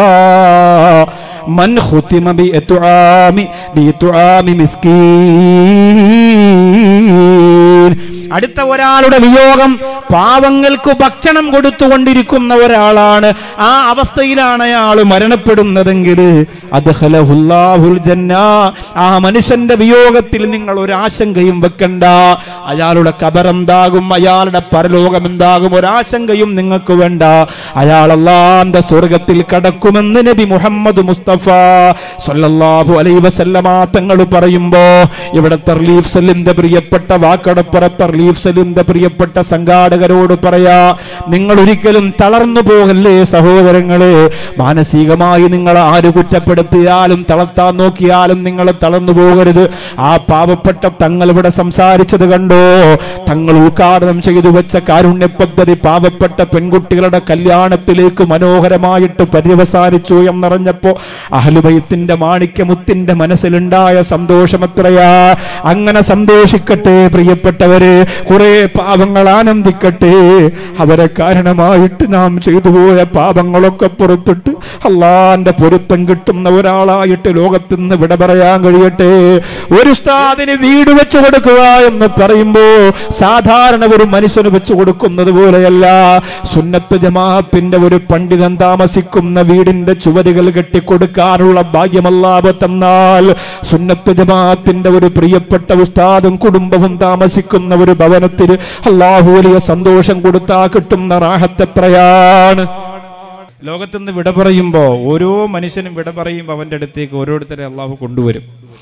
മൻ ഖുതിമ ബി ഇത്ആമി ബി ഇത്ആമി മിസ്കീൻ അടുത്ത ഇങ്ങനത്തെ ഒരാളുടെ വിയോഗം പാവങ്ങൾക്ക് ഭക്ഷണം കൊടുത്തുകൊണ്ടിരിക്കുന്ന ഒരാളാണ് ആ അവസ്ഥയിലാണ് അയാൾ മരണപ്പെടുന്നതെങ്കിൽ അദ്ഖലഹുല്ലാഹുൽ ജന്ന ആ മനുഷ്യന്റെ വിയോഗത്തിൽ നിങ്ങൾ ഒരു ആശങ്കയും വെക്കണ്ട അയാളുടെ കബറെന്താകും അയാളുടെ പരലോകം എന്താകും ഒരാശങ്കയും നിങ്ങൾക്ക് വേണ്ട അയാൾ അള്ളാന്റെ സ്വർഗത്തിൽ കടക്കുമെന്ന് നബി മുഹമ്മദ് മുസ്തഫ സല്ലല്ലാഹു അലൈഹി വസല്ലമ തങ്ങൾ പറയുമ്പോ ഇവിടെ തർലീഫ് സലിന്റെ പ്രിയപ്പെട്ട വാക്കടപ്പുറ തർലീഫ് സലിന്റെ പ്രിയപ്പെട്ട സംഘാടകരോട് പറയാ നിങ്ങൾ ഒരിക്കലും തളർന്നു പോകല്ലേ സഹോദരങ്ങളെ മാനസികമായി നിങ്ങൾ ആര് കുറ്റപ്പെടുത്തിയാലും തളർത്താൻ നോക്കിയാലും നിങ്ങൾ തളർന്നു പോകരുത് ആ പാവപ്പെട്ട തങ്ങൾ ഇവിടെ സംസാരിച്ചത് കണ്ടോ തങ്ങൾ ഉദ്ഘാടനം ചെയ്തു വെച്ച കാരുണ്യ പദ്ധതി പാവപ്പെട്ട പെൺകുട്ടികളുടെ കല്യാണത്തിലേക്ക് മനോഹരമായിട്ട് പര്യവസാനിച്ചു എന്നറിഞ്ഞപ്പോ അഹലുബൈത്തിന്റെ മാണിക്യമുത്തിന്റെ മനസ്സിലുണ്ടായ സന്തോഷം എത്രയാ അങ്ങനെ സന്തോഷിക്കട്ടെ പ്രിയപ്പെട്ടവര് കുറെ പാവങ്ങൾ ആനന്ദിക്കട്ടെ അവരെ കാരണമായിട്ട് നാം ചെയ്തു പോയ പാപങ്ങളൊക്കെ പുറത്തിട്ട് അള്ളാന്റെ പൊരുത്തം കിട്ടുന്ന ഒരാളായിട്ട് ലോകത്ത് നിന്ന് വിട പറയാൻ കഴിയട്ടെ ഒരു ഉസ്താദിന് വീട് വെച്ചു കൊടുക്കുക എന്ന് പറയുമ്പോ സാധാരണ ഒരു മനുഷ്യന് വെച്ചു കൊടുക്കുന്നത് പോലെയല്ല സുന്നത്ത് ജമാഅത്തിന്റെ ഒരു പണ്ഡിതൻ താമസിക്കുന്ന വീടിന്റെ ചുവരുകൾ കെട്ടിക്കൊടുക്കാനുള്ള ഭാഗ്യമല്ലാതെ തന്നാൽ സുന്നത്ത് ജമാഅത്തിന്റെ ഒരു പ്രിയപ്പെട്ട ഉസ്താദും കുടുംബവും താമസിക്കുന്ന ഒരു ഭവനത്തിന് അള്ളാഹു വലിയ സന്തോഷം കൊടുത്താ കിട്ടുന്ന റാഹത്തെത്രയാണ് ലോകത്തുനിന്ന് വിട പറയുമ്പോ ഓരോ മനുഷ്യനും വിട പറയുമ്പോൾ അവന്റെ അടുത്തേക്ക് ഓരോരുത്തരെ അള്ളാഹു കൊണ്ടുവരും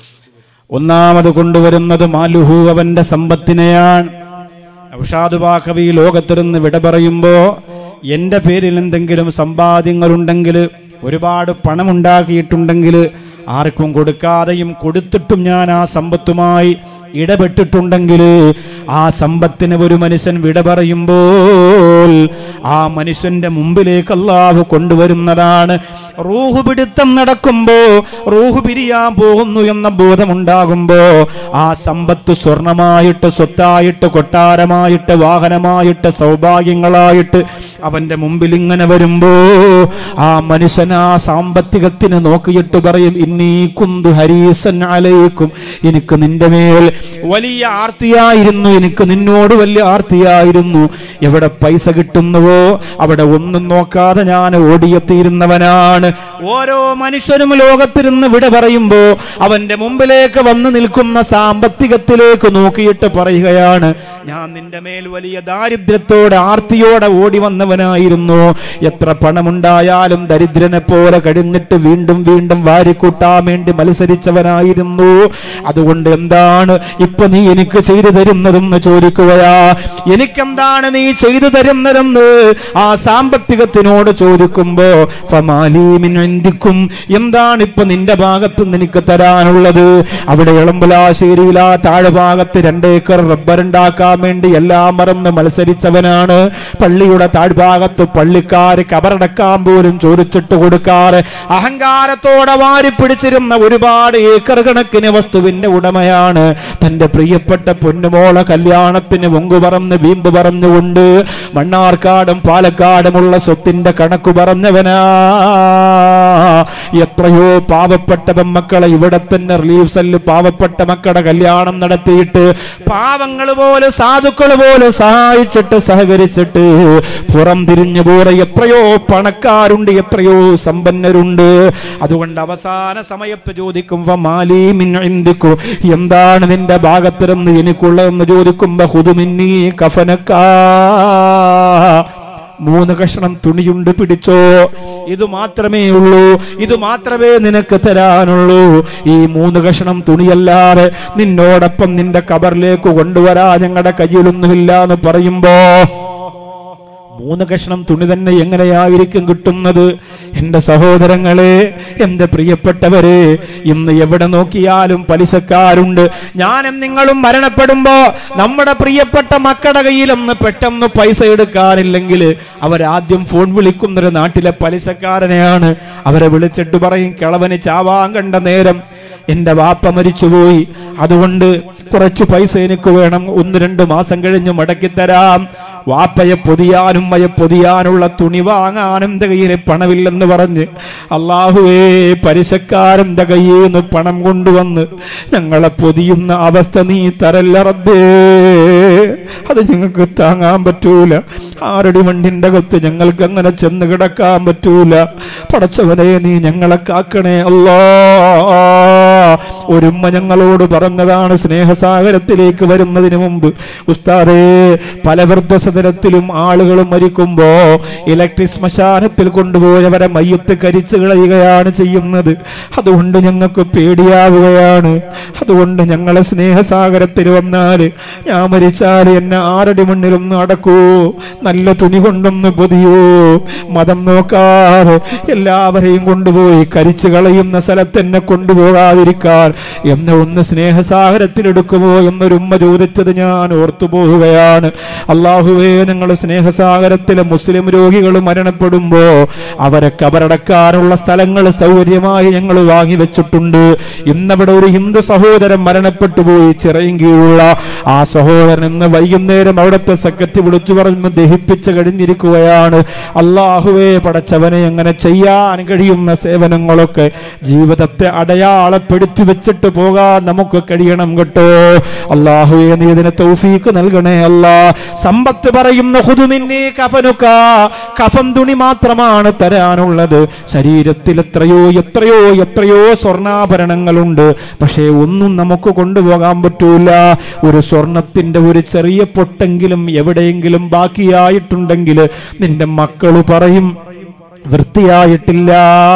ഒന്നാമത് കൊണ്ടുവരുന്നത് മാലുഹു അവന്റെ സമ്പത്തിനെയാണ് ഔഷാദ് ബാഖവി ലോകത്തിരുന്ന് വിട പറയുമ്പോ എന്റെ പേരിൽ എന്തെങ്കിലും സമ്പാദ്യങ്ങളുണ്ടെങ്കിൽ ഒരുപാട് പണമുണ്ടാക്കിയിട്ടുണ്ടെങ്കിൽ ആർക്കും കൊടുക്കാതെയും കൊടുത്തിട്ടും ഞാൻ ആ സമ്പത്തുമായി ഇടപെട്ടിട്ടുണ്ടെങ്കിൽ ആ സമ്പത്തിന് ഒരു മനുഷ്യൻ വിട പറയുമ്പോൾ ആ മനുഷ്യന്റെ മുമ്പിലേക്ക് അള്ളാഹു കൊണ്ടുവരുന്നതാണ് റൂഹ് പിടുത്തം നടക്കുമ്പോ റൂഹ് പിരിയാൻ പോകുന്നു എന്ന ബോധമുണ്ടാകുമ്പോ ആ സമ്പത്ത് സ്വർണമായിട്ട് സ്വത്തായിട്ട് കൊട്ടാരമായിട്ട് വാഹനമായിട്ട് സൗഭാഗ്യങ്ങളായിട്ട് അവന്റെ മുമ്പിൽ ഇങ്ങനെ വരുമ്പോ ആ മനുഷ്യൻ ആ സാമ്പത്തികത്തിന് നോക്കിയിട്ട് പറയും ഇന്നീ കുന്തു ഹരീസൻ അലയിക്കും എനിക്ക് നിന്റെ മേൽ വലിയ ആർത്തിയായിരുന്നു എനിക്ക് നിന്നോട് വലിയ ആർത്തിയായിരുന്നു എവിടെ പൈസ കിട്ടുന്നുവോ അവിടെ ഒന്നും നോക്കാതെ ഞാൻ ഓടിയെത്തിയിരുന്നവനാണ് ഓരോ മനുഷ്യനും ലോകത്തിരുന്ന് വിട പറയുമ്പോ അവന്റെ മുമ്പിലേക്ക് വന്നു നിൽക്കുന്ന സാമ്പത്തികത്തിലേക്ക് നോക്കിയിട്ട് പറയുകയാണ് ഞാൻ നിന്റെ മേൽ വലിയ ദാരിദ്ര്യത്തോടെ ആർത്തിയോടെ ഓടി വന്നവനായിരുന്നു എത്ര പണമുണ്ടായാലും ദരിദ്രനെ പോലെ കഴിഞ്ഞിട്ട് വീണ്ടും വീണ്ടും വാരിക്കൂട്ടാൻ വേണ്ടി മത്സരിച്ചവനായിരുന്നു അതുകൊണ്ട് എന്താണ് ഇപ്പൊ നീ എനിക്ക് ചെയ്തു തരുന്നതെന്ന് ചോദിക്കുകയാ എനിക്കെന്താണ് നീ ചെയ്തു തരുന്നതെന്ന് ആ സാമ്പത്തികത്തിനോട് ചോദിക്കുമ്പോ ഫമാലീമിൻ എന്തിക്കും എന്താണ് ഇപ്പൊ നിന്റെ ഭാഗത്ത് നിന്ന് എനിക്ക് തരാനുള്ളത് അവിടെ ഇളമ്പലാശ്ശേരിയിൽ ആ താഴ്ഭാഗത്ത് രണ്ടേക്കർ റബ്ബർ ഉണ്ടാക്കാൻ വേണ്ടി എല്ലാം മറന്ന് മത്സരിച്ചവനാണ് പള്ളിയുടെ താഴ്ഭാഗത്ത് പള്ളിക്കാര് കബറടക്കാൻ പോലും ചോദിച്ചിട്ട് കൊടുക്കാറ് അഹങ്കാരത്തോടെ വാരി പിടിച്ചിരുന്ന ഒരുപാട് ഏക്കർ കണക്കിന് വസ്തുവിന്റെ ഉടമയാണ് തന്റെ പ്രിയപ്പെട്ട പൊന്നുമോളെ കല്യാണത്തിന് മുങ്കു പറന്ന് വീമ്പ് പറഞ്ഞുകൊണ്ട് മണ്ണാർക്കാടും പാലക്കാടുമുള്ള സ്വത്തിന്റെ കണക്ക് പറഞ്ഞവനാ എത്രയോ പാവപ്പെട്ട പെമ്മക്കളെ ഇവിടെ തന്നെ റിലീഫ് സെല്ല് പാവപ്പെട്ട മക്കളുടെ കല്യാണം നടത്തിയിട്ട് പാവങ്ങൾ പോലെ സാധുക്കൾ പോലെ സഹായിച്ചിട്ട് സഹകരിച്ചിട്ട് പുറം തിരിഞ്ഞു പോറെ എത്രയോ പണക്കാരുണ്ട് എത്രയോ സമ്പന്നരുണ്ട് അതുകൊണ്ട് അവസാന സമയത്ത് ചോദിക്കും "ഫമാലീ മിൻ ഇൻദിക്കു?" എന്താണ് നിന്റെ ഭാഗത്തിരുന്ന് എനിക്കുള്ളതെന്ന് ചോദിക്കുമ്പോ ഹുദുമിന്നീ കഫനക്കാ മൂന്ന് കഷണം തുണിയുണ്ട് പിടിച്ചോ ഇത് മാത്രമേ ഉള്ളൂ ഇത് മാത്രമേ നിനക്ക് തരാനുള്ളൂ ഈ മൂന്ന് കഷണം തുണിയല്ലാതെ നിന്നോടൊപ്പം നിന്റെ കബറിലേക്ക് കൊണ്ടുവരാ ഞങ്ങളുടെ കയ്യിലൊന്നുമില്ല എന്ന് പറയുമ്പോ മൂന്ന് കഷ്ണം തുണി തന്നെ എങ്ങനെയായിരിക്കും കിട്ടുന്നത് എന്റെ സഹോദരങ്ങളെ എന്റെ പ്രിയപ്പെട്ടവരെ ഇന്ന് എവിടെ നോക്കിയാലും പലിശക്കാരുണ്ട് ഞാനും നിങ്ങളും മരണപ്പെടുമ്പോ നമ്മുടെ പ്രിയപ്പെട്ട മക്കളുടെ കയ്യിലൊന്ന് പെട്ടെന്ന് പൈസ എടുക്കാനില്ലെങ്കിൽ അവരാദ്യം ഫോൺ വിളിക്കുന്നൊരു നാട്ടിലെ പലിശക്കാരനെയാണ് അവരെ വിളിച്ചിട്ട് പറയും കിളവന് ചാവാൻ കണ്ട നേരം എന്റെ വാപ്പ മരിച്ചുപോയി അതുകൊണ്ട് കുറച്ച് പൈസ എനിക്ക് വേണം ഒന്ന് രണ്ട് മാസം കഴിഞ്ഞ് മടക്കി തരാം വാപ്പയെ പൊതിയാനും ഉമ്മയെ പൊതിയാനുള്ള തുണി വാങ്ങാനും എന്റെ കയ്യിൽ പണമില്ലെന്ന് പറഞ്ഞ് അള്ളാഹുവേ പലിശക്കാരന്റെ കയ്യിൽ നിന്ന് പണം കൊണ്ടുവന്ന് ഞങ്ങളെ പൊതിയുന്ന അവസ്ഥ നീ തരല്ല റബ്ബേ അത് ഞങ്ങൾക്ക് താങ്ങാൻ പറ്റൂല ആറടി മണ്ണിന്റെ അകത്ത് ഞങ്ങൾക്ക് അങ്ങനെ ചെന്ന് കിടക്കാൻ പറ്റൂല പടച്ചവനെ നീ ഞങ്ങളെ കാക്കണേ അല്ലാ ഒരുമ്മ ഞങ്ങളോട് പറഞ്ഞതാണ് സ്നേഹസാഗരത്തിലേക്ക് വരുന്നതിന് മുമ്പ് ഉസ്താദേ പല വൃദ്ധസദനത്തിലും ആളുകൾ മരിക്കുമ്പോ ഇലക്ട്രിക് ശ്മശാനത്തിൽ കൊണ്ടുപോയവരെ മയ്യത്ത് കരിച്ചു കളയുകയാണ് ചെയ്യുന്നത് അതുകൊണ്ട് ഞങ്ങൾക്ക് പേടിയാവുകയാണ് അതുകൊണ്ട് ഞങ്ങളെ സ്നേഹസാഗരത്തിൽ വന്നാല് ഞാൻ മരിച്ചാൽ എന്നെ ആറടി മണ്ണിലൊന്ന് അടക്കൂ നല്ല തുണി കൊണ്ടൊന്ന് പൊതിയൂ മതം നോക്കാതെ എല്ലാവരെയും കൊണ്ടുപോയി കരിച്ചു കളയുന്ന സ്ഥലത്ത് എന്നെ കൊണ്ടുപോകാതിരിക്കാൻ എന്നെ ഒന്ന് സ്നേഹസാഗരത്തിലെടുക്കുമോ എന്നൊരു ഉമ്മ ചോദിച്ചത് ഞാൻ ഓർത്തു പോവുകയാണ് അള്ളാഹുവേ നിങ്ങൾ സ്നേഹസാഗരത്തിലെ മുസ്ലിം രോഗികൾ മരണപ്പെടുമ്പോ അവരെ കബറടക്കാനുള്ള സ്ഥലങ്ങൾ സൗകര്യമായി ഞങ്ങൾ വാങ്ങി വെച്ചിട്ടുണ്ട് ഇന്നവിടെ ഒരു ഹിന്ദു സഹോദരൻ മരണപ്പെട്ടു പോയി ചിറയങ്കിയുള്ള ആ സഹോദരൻ ഇന്ന് വൈകുന്നേരം അവിടുത്തെ സെക്രട്ടറി വിളിച്ചു പറഞ്ഞു ദഹിപ്പിച്ച് കഴിഞ്ഞിരിക്കുകയാണ് അള്ളാഹുവേ പടച്ചവനെ അങ്ങനെ ചെയ്യാൻ കഴിയുന്ന സേവനങ്ങളൊക്കെ ജീവിതത്തെ അടയാളപ്പെടുത്തി വെച്ചിട്ട് പോകാൻ നമുക്ക് കഴിയണം കേട്ടോ അള്ളാഹുവേ നീ ഇതിന് തൗഫീക്ക് നൽകണേ അല്ല സമ്പത്ത് പറയുന്ന ഹുദുമിന്നെ കഫനുക്ക കഫം തുണി മാത്രമാണ് തരാനുള്ളത് ശരീരത്തിൽ എത്രയോ എത്രയോ എത്രയോ സ്വർണ്ണാഭരണങ്ങളുണ്ട് പക്ഷേ ഒന്നും നമുക്ക് കൊണ്ടുപോകാൻ പറ്റൂല ഒരു സ്വർണത്തിന്റെ ഒരു ചെറിയ പൊട്ടെങ്കിലും എവിടെയെങ്കിലും ബാക്കിയായിട്ടുണ്ടെങ്കിൽ നിന്റെ മക്കള് പറയും വൃത്തിയായിട്ടില്ല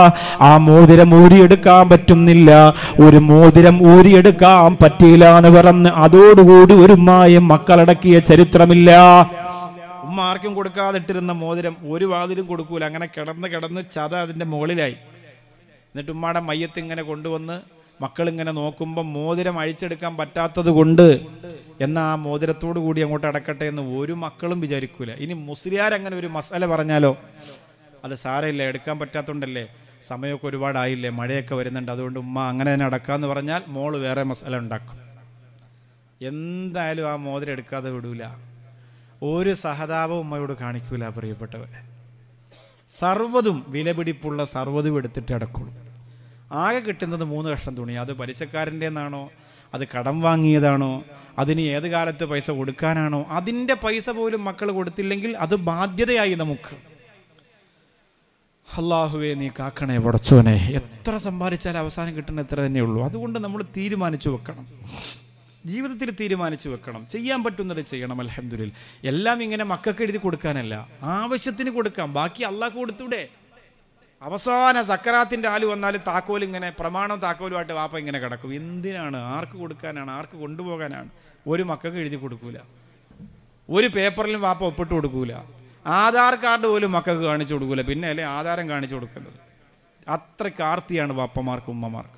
ആ മോതിരം ഊരിയെടുക്കാൻ പറ്റുന്നില്ല ഒരു മോതിരം ഊരിയെടുക്കാൻ പറ്റിയില്ല എന്ന് പറഞ്ഞ് അതോടുകൂടി ഒരു മായം മക്കളടക്കിയ ചരിത്രമില്ല ഉമ്മ ആർക്കും കൊടുക്കാതിട്ടിരുന്ന മോതിരം ഒരു വാതിലും കൊടുക്കൂല അങ്ങനെ കിടന്ന് കിടന്ന് ചത അതിൻ്റെ മുകളിലായി എന്നിട്ട് ഉമ്മയുടെ മയ്യത്ത് ഇങ്ങനെ കൊണ്ടുവന്ന് മക്കളിങ്ങനെ നോക്കുമ്പോൾ മോതിരം അഴിച്ചെടുക്കാൻ പറ്റാത്തത് കൊണ്ട് എന്നാ ആ മോതിരത്തോടു കൂടി അങ്ങോട്ട് അടക്കട്ടെ എന്ന് ഒരു മക്കളും വിചാരിക്കൂല ഇനി മുസ്ലിയാർ അങ്ങനെ ഒരു മസാല പറഞ്ഞാലോ അത് സാരമില്ല എടുക്കാൻ പറ്റാത്തതുകൊണ്ടല്ലേ സമയമൊക്കെ ഒരുപാടായില്ലേ മഴയൊക്കെ വരുന്നുണ്ട് അതുകൊണ്ട് ഉമ്മ അങ്ങനെ തന്നെ അടക്കാന്ന് പറഞ്ഞാൽ മോള് വേറെ മസാല ഉണ്ടാക്കും എന്തായാലും ആ മോതിരം എടുക്കാതെ വിടൂല ഒരു സഹതാപവും ഉമ്മയോട് കാണിക്കൂല പ്രിയപ്പെട്ടവരെ സർവ്വതും വിലപിടിപ്പുള്ള സർവ്വതും എടുത്തിട്ട് അടക്കുള്ളൂ ആകെ കിട്ടുന്നത് മൂന്ന് കഷ്ണം തുണി അത് പലിശക്കാരൻ്റെ എന്നാണോ അത് കടം വാങ്ങിയതാണോ അതിന് ഏത് കാലത്ത് പൈസ കൊടുക്കാനാണോ അതിൻ്റെ പൈസ പോലും മക്കൾ കൊടുത്തില്ലെങ്കിൽ അത് ബാധ്യതയായി നമുക്ക് അള്ളാഹുവേ നീ കാക്കണേ പടച്ചോനെ എത്ര സമ്പാദിച്ചാൽ അവസാനം കിട്ടുന്ന എത്ര തന്നെയുള്ളൂ അതുകൊണ്ട് നമ്മൾ തീരുമാനിച്ചു വെക്കണം ജീവിതത്തിൽ തീരുമാനിച്ചു വെക്കണം ചെയ്യാൻ പറ്റുന്നത് ചെയ്യണം അലഹദില്ല എല്ലാം ഇങ്ങനെ മക്കൾക്ക് എഴുതി കൊടുക്കാനല്ല ആവശ്യത്തിന് കൊടുക്കാം ബാക്കി അള്ളാഹ് കൊടുത്തൂടെ അവസാന സക്കറാത്തിന്റെ ആല് വന്നാൽ താക്കോൽ ഇങ്ങനെ പ്രമാണം താക്കോലുമായിട്ട് വാപ്പ ഇങ്ങനെ കിടക്കും എന്തിനാണ് ആർക്ക് കൊടുക്കാനാണ് ആർക്ക് കൊണ്ടുപോകാനാണ് ഒരു മക്കൾക്ക് എഴുതി കൊടുക്കൂല ഒരു പേപ്പറിലും വാപ്പ ഒപ്പിട്ട് കൊടുക്കൂല ആധാർ കാർഡ് പോലും മക്കൾക്ക് കാണിച്ചു കൊടുക്കൂല പിന്നെ അല്ലേ ആധാരം കാണിച്ചു കൊടുക്കേണ്ടത് അത്രയ്ക്ക് ആർത്തിയാണ് വാപ്പമാർക്കും ഉമ്മമാർക്കും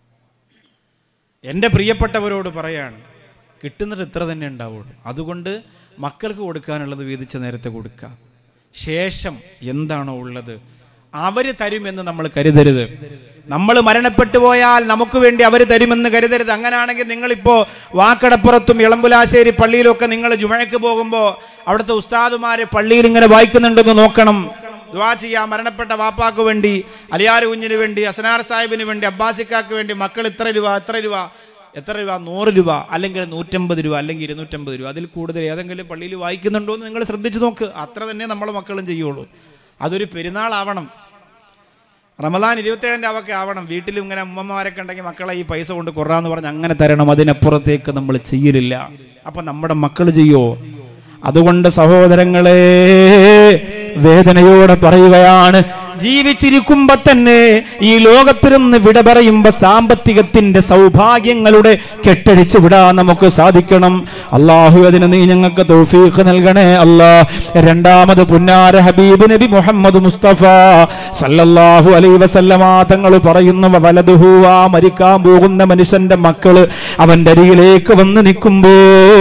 എൻ്റെ പ്രിയപ്പെട്ടവരോട് പറയാണ് കിട്ടുന്നത് ഇത്ര തന്നെ ഉണ്ടാവുള്ളൂ അതുകൊണ്ട് മക്കൾക്ക് കൊടുക്കാനുള്ളത് വീതിച്ച നേരത്തെ കൊടുക്കുക ശേഷം എന്താണോ ഉള്ളത് അവര് തരുമെന്ന് നമ്മൾ കരുതരുത് നമ്മൾ മരണപ്പെട്ടു പോയാൽ നമുക്ക് വേണ്ടി അവർ തരുമെന്ന് കരുതരുത് അങ്ങനെയാണെങ്കിൽ നിങ്ങളിപ്പോ വാക്കടപ്പുറത്തും ഇളമ്പുലാശ്ശേരി പള്ളിയിലൊക്കെ നിങ്ങൾ ജുമഴക്ക് പോകുമ്പോൾ അവിടുത്തെ ഉസ്താദുമാരെ പള്ളിയിൽ ഇങ്ങനെ വായിക്കുന്നുണ്ടെന്ന് നോക്കണം ദുവാ ചെയ്യാം മരണപ്പെട്ട വാപ്പാക്ക് വേണ്ടി അലിയാർ കുഞ്ഞിന് വേണ്ടി അസനാർ സാഹിബിന് വേണ്ടി അബ്ബാസിക്കാക്ക് വേണ്ടി മക്കൾ ഇത്ര രൂപ എത്ര രൂപ എത്ര രൂപ നൂറ് രൂപ അല്ലെങ്കിൽ നൂറ്റമ്പത് രൂപ അല്ലെങ്കിൽ ഇരുന്നൂറ്റമ്പത് രൂപ അതിൽ കൂടുതൽ ഏതെങ്കിലും പള്ളിയിൽ വായിക്കുന്നുണ്ടോ എന്ന് നിങ്ങൾ ശ്രദ്ധിച്ചു നോക്ക് അത്ര തന്നെ നമ്മളെ മക്കളും ചെയ്യുള്ളൂ അതൊരു പെരുന്നാളാവണം റമദാൻ ഇരുപത്തേഴിൻ്റെ അവക്കെ ആവണം വീട്ടിലും ഇങ്ങനെ ഉമ്മമാരൊക്കെ ഉണ്ടെങ്കിൽ മക്കളെ ഈ പൈസ കൊണ്ട് കുറാന്ന് പറഞ്ഞ് അങ്ങനെ തരണം അതിനപ്പുറത്തേക്ക് നമ്മൾ ചെയ്യലില്ല അപ്പൊ നമ്മുടെ മക്കൾ ചെയ്യോ അതുകൊണ്ട് സഹോദരങ്ങളെ വേദനയോടെ പറയുകയാണ് ജീവിച്ചിരിക്കുമ്പോ തന്നെ ഈ ലോകത്തിൽ നിന്ന് വിട പറയുമ്പോ സാമ്പത്തികത്തിന്റെ സൗഭാഗ്യങ്ങളുടെ കെട്ടഴിച്ച് വിടാൻ നമുക്ക് സാധിക്കണം അള്ളാഹു അതിന് നീ ഞങ്ങൾക്ക് തൗഫീഖ് നൽകണേ അല്ലാ രണ്ടാമത് പുന്നാര ഹബീബ് നബി മുഹമ്മദ് മുസ്തഫ സല്ലല്ലാഹു അലൈ വസല്ലമ തങ്ങൾ പറയുന്നു വലതുഹു ആ മരിക്കാൻ പോകുന്ന മനുഷ്യന്റെ മക്കള് അവന്റെ അരികിലേക്ക് വന്ന് നിൽക്കുമ്പോ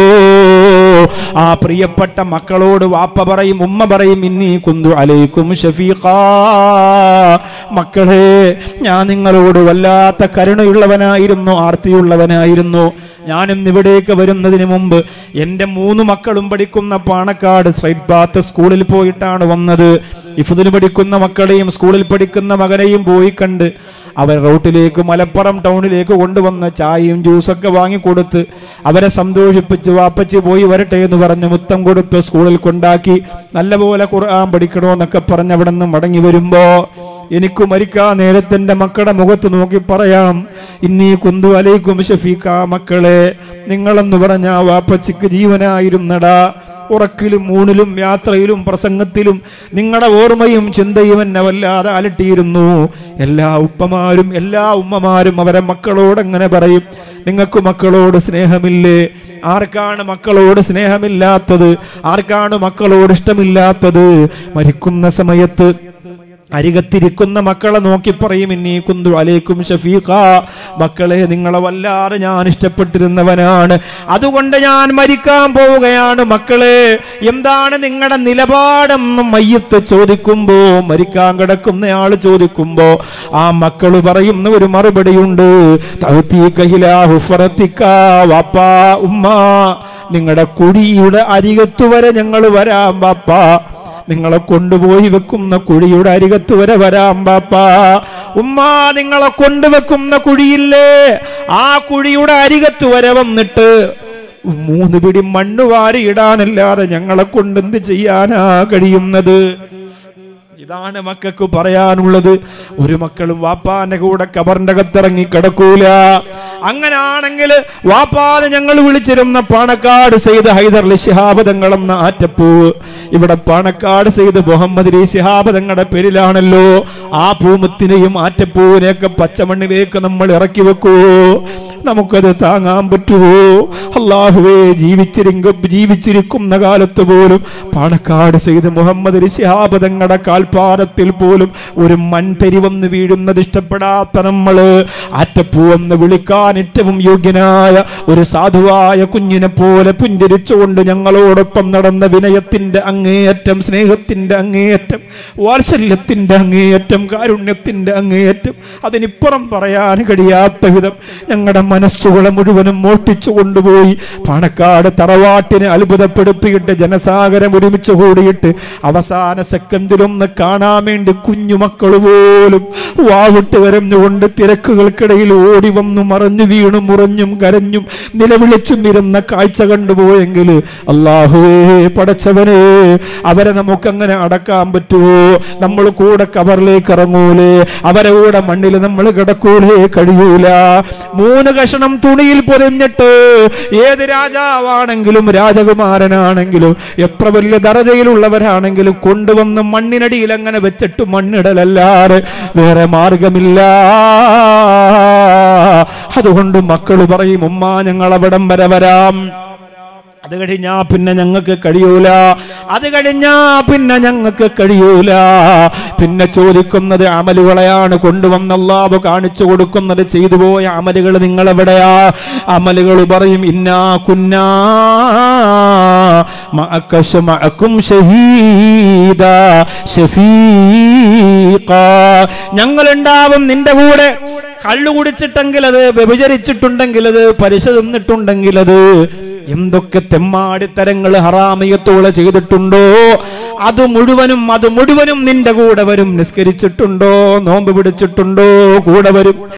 ആ പ്രിയപ്പെട്ട മക്കളോട് വാപ്പ പറയും ഉമ്മ പറയും ഇന്നീ കുന്തു അലൈക്കും ഷഫീഖ മക്കളെ ഞാൻ നിങ്ങളോട് വല്ലാത്ത കരുണയുള്ളവനായിരുന്നു ആർത്തിയുള്ളവനായിരുന്നു ഞാനും ഇവിടേക്ക് വരുന്നതിന് മുമ്പ് എൻ്റെ മൂന്ന് മക്കളും പഠിക്കുന്ന പാണക്കാട് സ്ട്രൈറ്റ് ബാത്ത് സ്കൂളിൽ പോയിട്ടാണ് വന്നത് ഇഫുദിന് പഠിക്കുന്ന മക്കളെയും സ്കൂളിൽ പഠിക്കുന്ന മകനെയും പോയി കണ്ട് അവർ റോട്ടിലേക്ക് മലപ്പുറം ടൗണിലേക്ക് കൊണ്ടുവന്ന് ചായയും ജ്യൂസൊക്കെ വാങ്ങിക്കൊടുത്ത് അവരെ സന്തോഷിപ്പിച്ച് വാപ്പച്ചി പോയി വരട്ടെ എന്ന് പറഞ്ഞ് മുത്തം കൊടുത്ത് സ്കൂളിൽ കൊണ്ടാക്കി നല്ലപോലെ ഖുർആൻ പഠിക്കണമെന്നൊക്കെ പറഞ്ഞ് അവിടെ നിന്ന് മടങ്ങി വരുമ്പോ എനിക്ക് മരിക്കാൻ നേരത്തെ മക്കളുടെ മുഖത്ത് നോക്കി പറയാം ഇന്നീ കുന്തു അലൈക്കും ഷഫീഖ മക്കളെ നിങ്ങളെന്ന് പറഞ്ഞ ആ വാപ്പച്ചിക്ക് ജീവനായിരുന്നടാ ഉറക്കിലും ഊണിലും യാത്രയിലും പ്രസംഗത്തിലും നിങ്ങളുടെ ഓർമ്മയും ചിന്തയും എന്നെ വല്ലാതെ അലട്ടിയിരുന്നു എല്ലാ ഉപ്പമാരും എല്ലാ ഉമ്മമാരും അവരെ മക്കളോട് അങ്ങനെ പറയും നിങ്ങൾക്ക് മക്കളോട് സ്നേഹമില്ലേ ആർക്കാണ് മക്കളോട് സ്നേഹമില്ലാത്തത് ആർക്കാണ് മക്കളോട് ഇഷ്ടമില്ലാത്തത് മരിക്കുന്ന സമയത്ത് അരികത്തിരിക്കുന്ന മക്കളെ നോക്കി പറയും ഇന്നീ കുന്തു അലേക്കും ഷഫീഖ മക്കളെ നിങ്ങളെ വല്ലാതെ ഞാൻ ഇഷ്ടപ്പെട്ടിരുന്നവനാണ് അതുകൊണ്ട് ഞാൻ മരിക്കാൻ പോവുകയാണ് മക്കളെ എന്താണ് നിങ്ങളുടെ നിലപാടെന്ന് മയ്യത്ത് ചോദിക്കുമ്പോ മരിക്കാൻ കിടക്കുന്നയാൾ ചോദിക്കുമ്പോ ആ മക്കള് പറയുന്ന ഒരു മറുപടിയുണ്ട് തൗത്തീക ഹുഫറത്തിക്ക വാപ്പാ ഉമ്മ നിങ്ങളുടെ കുടിയുടെ അരികത്തു വരെ ഞങ്ങൾ വരാം വാപ്പാ നിങ്ങളെ കൊണ്ടുപോയി വെക്കുന്ന കുഴിയുടെ അരികത്ത് വരെ വരാം ബാപ്പാ ഉമ്മ നിങ്ങളെ കൊണ്ടുവെക്കുന്ന കുഴിയില്ലേ ആ കുഴിയുടെ അരികത്ത് വരെ വന്നിട്ട് മൂന്ന് പിടി മണ്ണ് വാരി ഇടാനല്ലാതെ ഞങ്ങളെ കൊണ്ട് എന്ത് ചെയ്യാനാ കഴിയുന്നത് ഇതാണ് മക്കൾക്ക് പറയാനുള്ളത് ഒരു മക്കളും വാപ്പാന്റെ കൂടെ കബറിന്റെ അകത്തിറങ്ങി കിടക്കൂല അങ്ങനാണെങ്കിൽ വാപ്പാതെ ഞങ്ങൾ വിളിച്ചിരുന്ന പാണക്കാട് സെയ്ത് ഹൈദർ ശിഹാബ് തങ്ങളെന്ന ആറ്റപ്പൂവ് ഇവിടെ പാണക്കാട് സെയ്ത് മുഹമ്മദ് അലി ശിഹാബ് തങ്ങളുടെ പേരിലാണല്ലോ ആ പൂമുത്തിനെയും ആറ്റപ്പൂവിനെയൊക്കെ പച്ചമണ്ണിലേക്ക് നമ്മൾ ഇറക്കി വെക്കുവോ നമുക്കത് താങ്ങാൻ പറ്റുമോ അള്ളാഹുവേ ജീവിച്ചിരിക്ക ജീവിച്ചിരിക്കുന്ന കാലത്ത് പോലും പാണക്കാട് സെയ്ത് മുഹമ്മദ് അലി ശിഹാബ് തങ്ങളുടെ കാൽപാദത്തിൽ പോലും ഒരു മൺതരി വന്ന് വീഴുന്നത് ഇഷ്ടപ്പെടാത്ത നമ്മള് ആറ്റപ്പൂവെന്ന് വിളിക്കാൻ ഏറ്റവും യോഗ്യനായ ഒരു സാധുവായ കുഞ്ഞിനെ പോലെ പുഞ്ചരിച്ചുകൊണ്ട് ഞങ്ങളോടൊപ്പം നടന്ന വിനയത്തിന്റെ അങ്ങേയറ്റം സ്നേഹത്തിന്റെ അങ്ങേയറ്റം വാത്സല്യത്തിന്റെ അങ്ങേയറ്റം കാരുണ്യത്തിന്റെ അങ്ങേയറ്റം അതിനിപ്പുറം പറയാൻ കഴിയാത്ത വിധം ഞങ്ങളുടെ മനസ്സുകളെ മുഴുവനും മോഷ്ടിച്ചു കൊണ്ടുപോയി പാണക്കാട് തറവാട്ടിനെ അത്ഭുതപ്പെടുത്തിയിട്ട് ജനസാഗരം ഒരുമിച്ച് കൂടിയിട്ട് അവസാന സെക്കൻഡിലൊന്ന് കാണാൻ വേണ്ടി കുഞ്ഞുമക്കൾ പോലും വാവിട്ട് കരഞ്ഞുകൊണ്ട് തിരക്കുകൾക്കിടയിൽ ഓടി വന്നു മറഞ്ഞു വീണു മുറഞ്ഞും കരഞ്ഞും നിലവിളിച്ചും ഇരുന്ന കാഴ്ച കണ്ടുപോയെങ്കിൽ അള്ളാഹുവേ പടച്ചവനെ അവരെ നമുക്കങ്ങനെ അടക്കാൻ പറ്റുമോ നമ്മൾ കൂടെ കവറിലേക്ക് ഇറങ്ങൂലേ അവരെ കൂടെ മണ്ണിൽ നമ്മൾ കിടക്കൂലേ കഴിയൂല മൂന്ന് കഷണം തുണിയിൽ പൊതിഞ്ഞിട്ട് ഏത് രാജാവാണെങ്കിലും രാജകുമാരനാണെങ്കിലും എത്ര വലിയ ദറജയിലുള്ളവരാണെങ്കിലും കൊണ്ടുവന്ന് മണ്ണിനടിയിൽ അങ്ങനെ വെച്ചിട്ട് മണ്ണിടലല്ലാതെ വേറെ മാർഗമില്ല അതുകൊണ്ട് മക്കൾ പറയും ഉമ്മ ഞങ്ങൾ അവിടം വരെ വരാം അത് കഴിഞ്ഞാ പിന്നെ ഞങ്ങൾക്ക് കഴിയൂല അത് കഴിഞ്ഞാ പിന്നെ ഞങ്ങൾക്ക് കഴിയൂല പിന്നെ ചോദിക്കുന്നത് അമലുകളെയാണ് കൊണ്ടുവന്ന അല്ലാഹു കാണിച്ചു കൊടുക്കുന്നത് ചെയ്തു പോയ അമലുകൾ നിങ്ങൾ എവിടെയാ അമലുകൾ പറയും ഇന്നാ കുന്നാ മഅക്കശ മഅക്കും ഷഹീദ ഷഫീഖ ഞങ്ങൾ ഉണ്ടാവും നിന്റെ കൂടെ കള്ളു കുടിച്ചിട്ടെങ്കിൽ അത് വ്യഭിചരിച്ചിട്ടുണ്ടെങ്കിൽ അത് പലിശ തിന്നിട്ടുണ്ടെങ്കിൽ അത് എന്തൊക്കെ തെമ്മാടിത്തരങ്ങൾ ഹറാമിയത്തോളെ ചെയ്തിട്ടുണ്ടോ അത് മുഴുവനും അത് മുഴുവനും നിന്റെ കൂടെ വരും നിസ്കരിച്ചിട്ടുണ്ടോ നോമ്പ് പിടിച്ചിട്ടുണ്ടോ കൂടെ വരും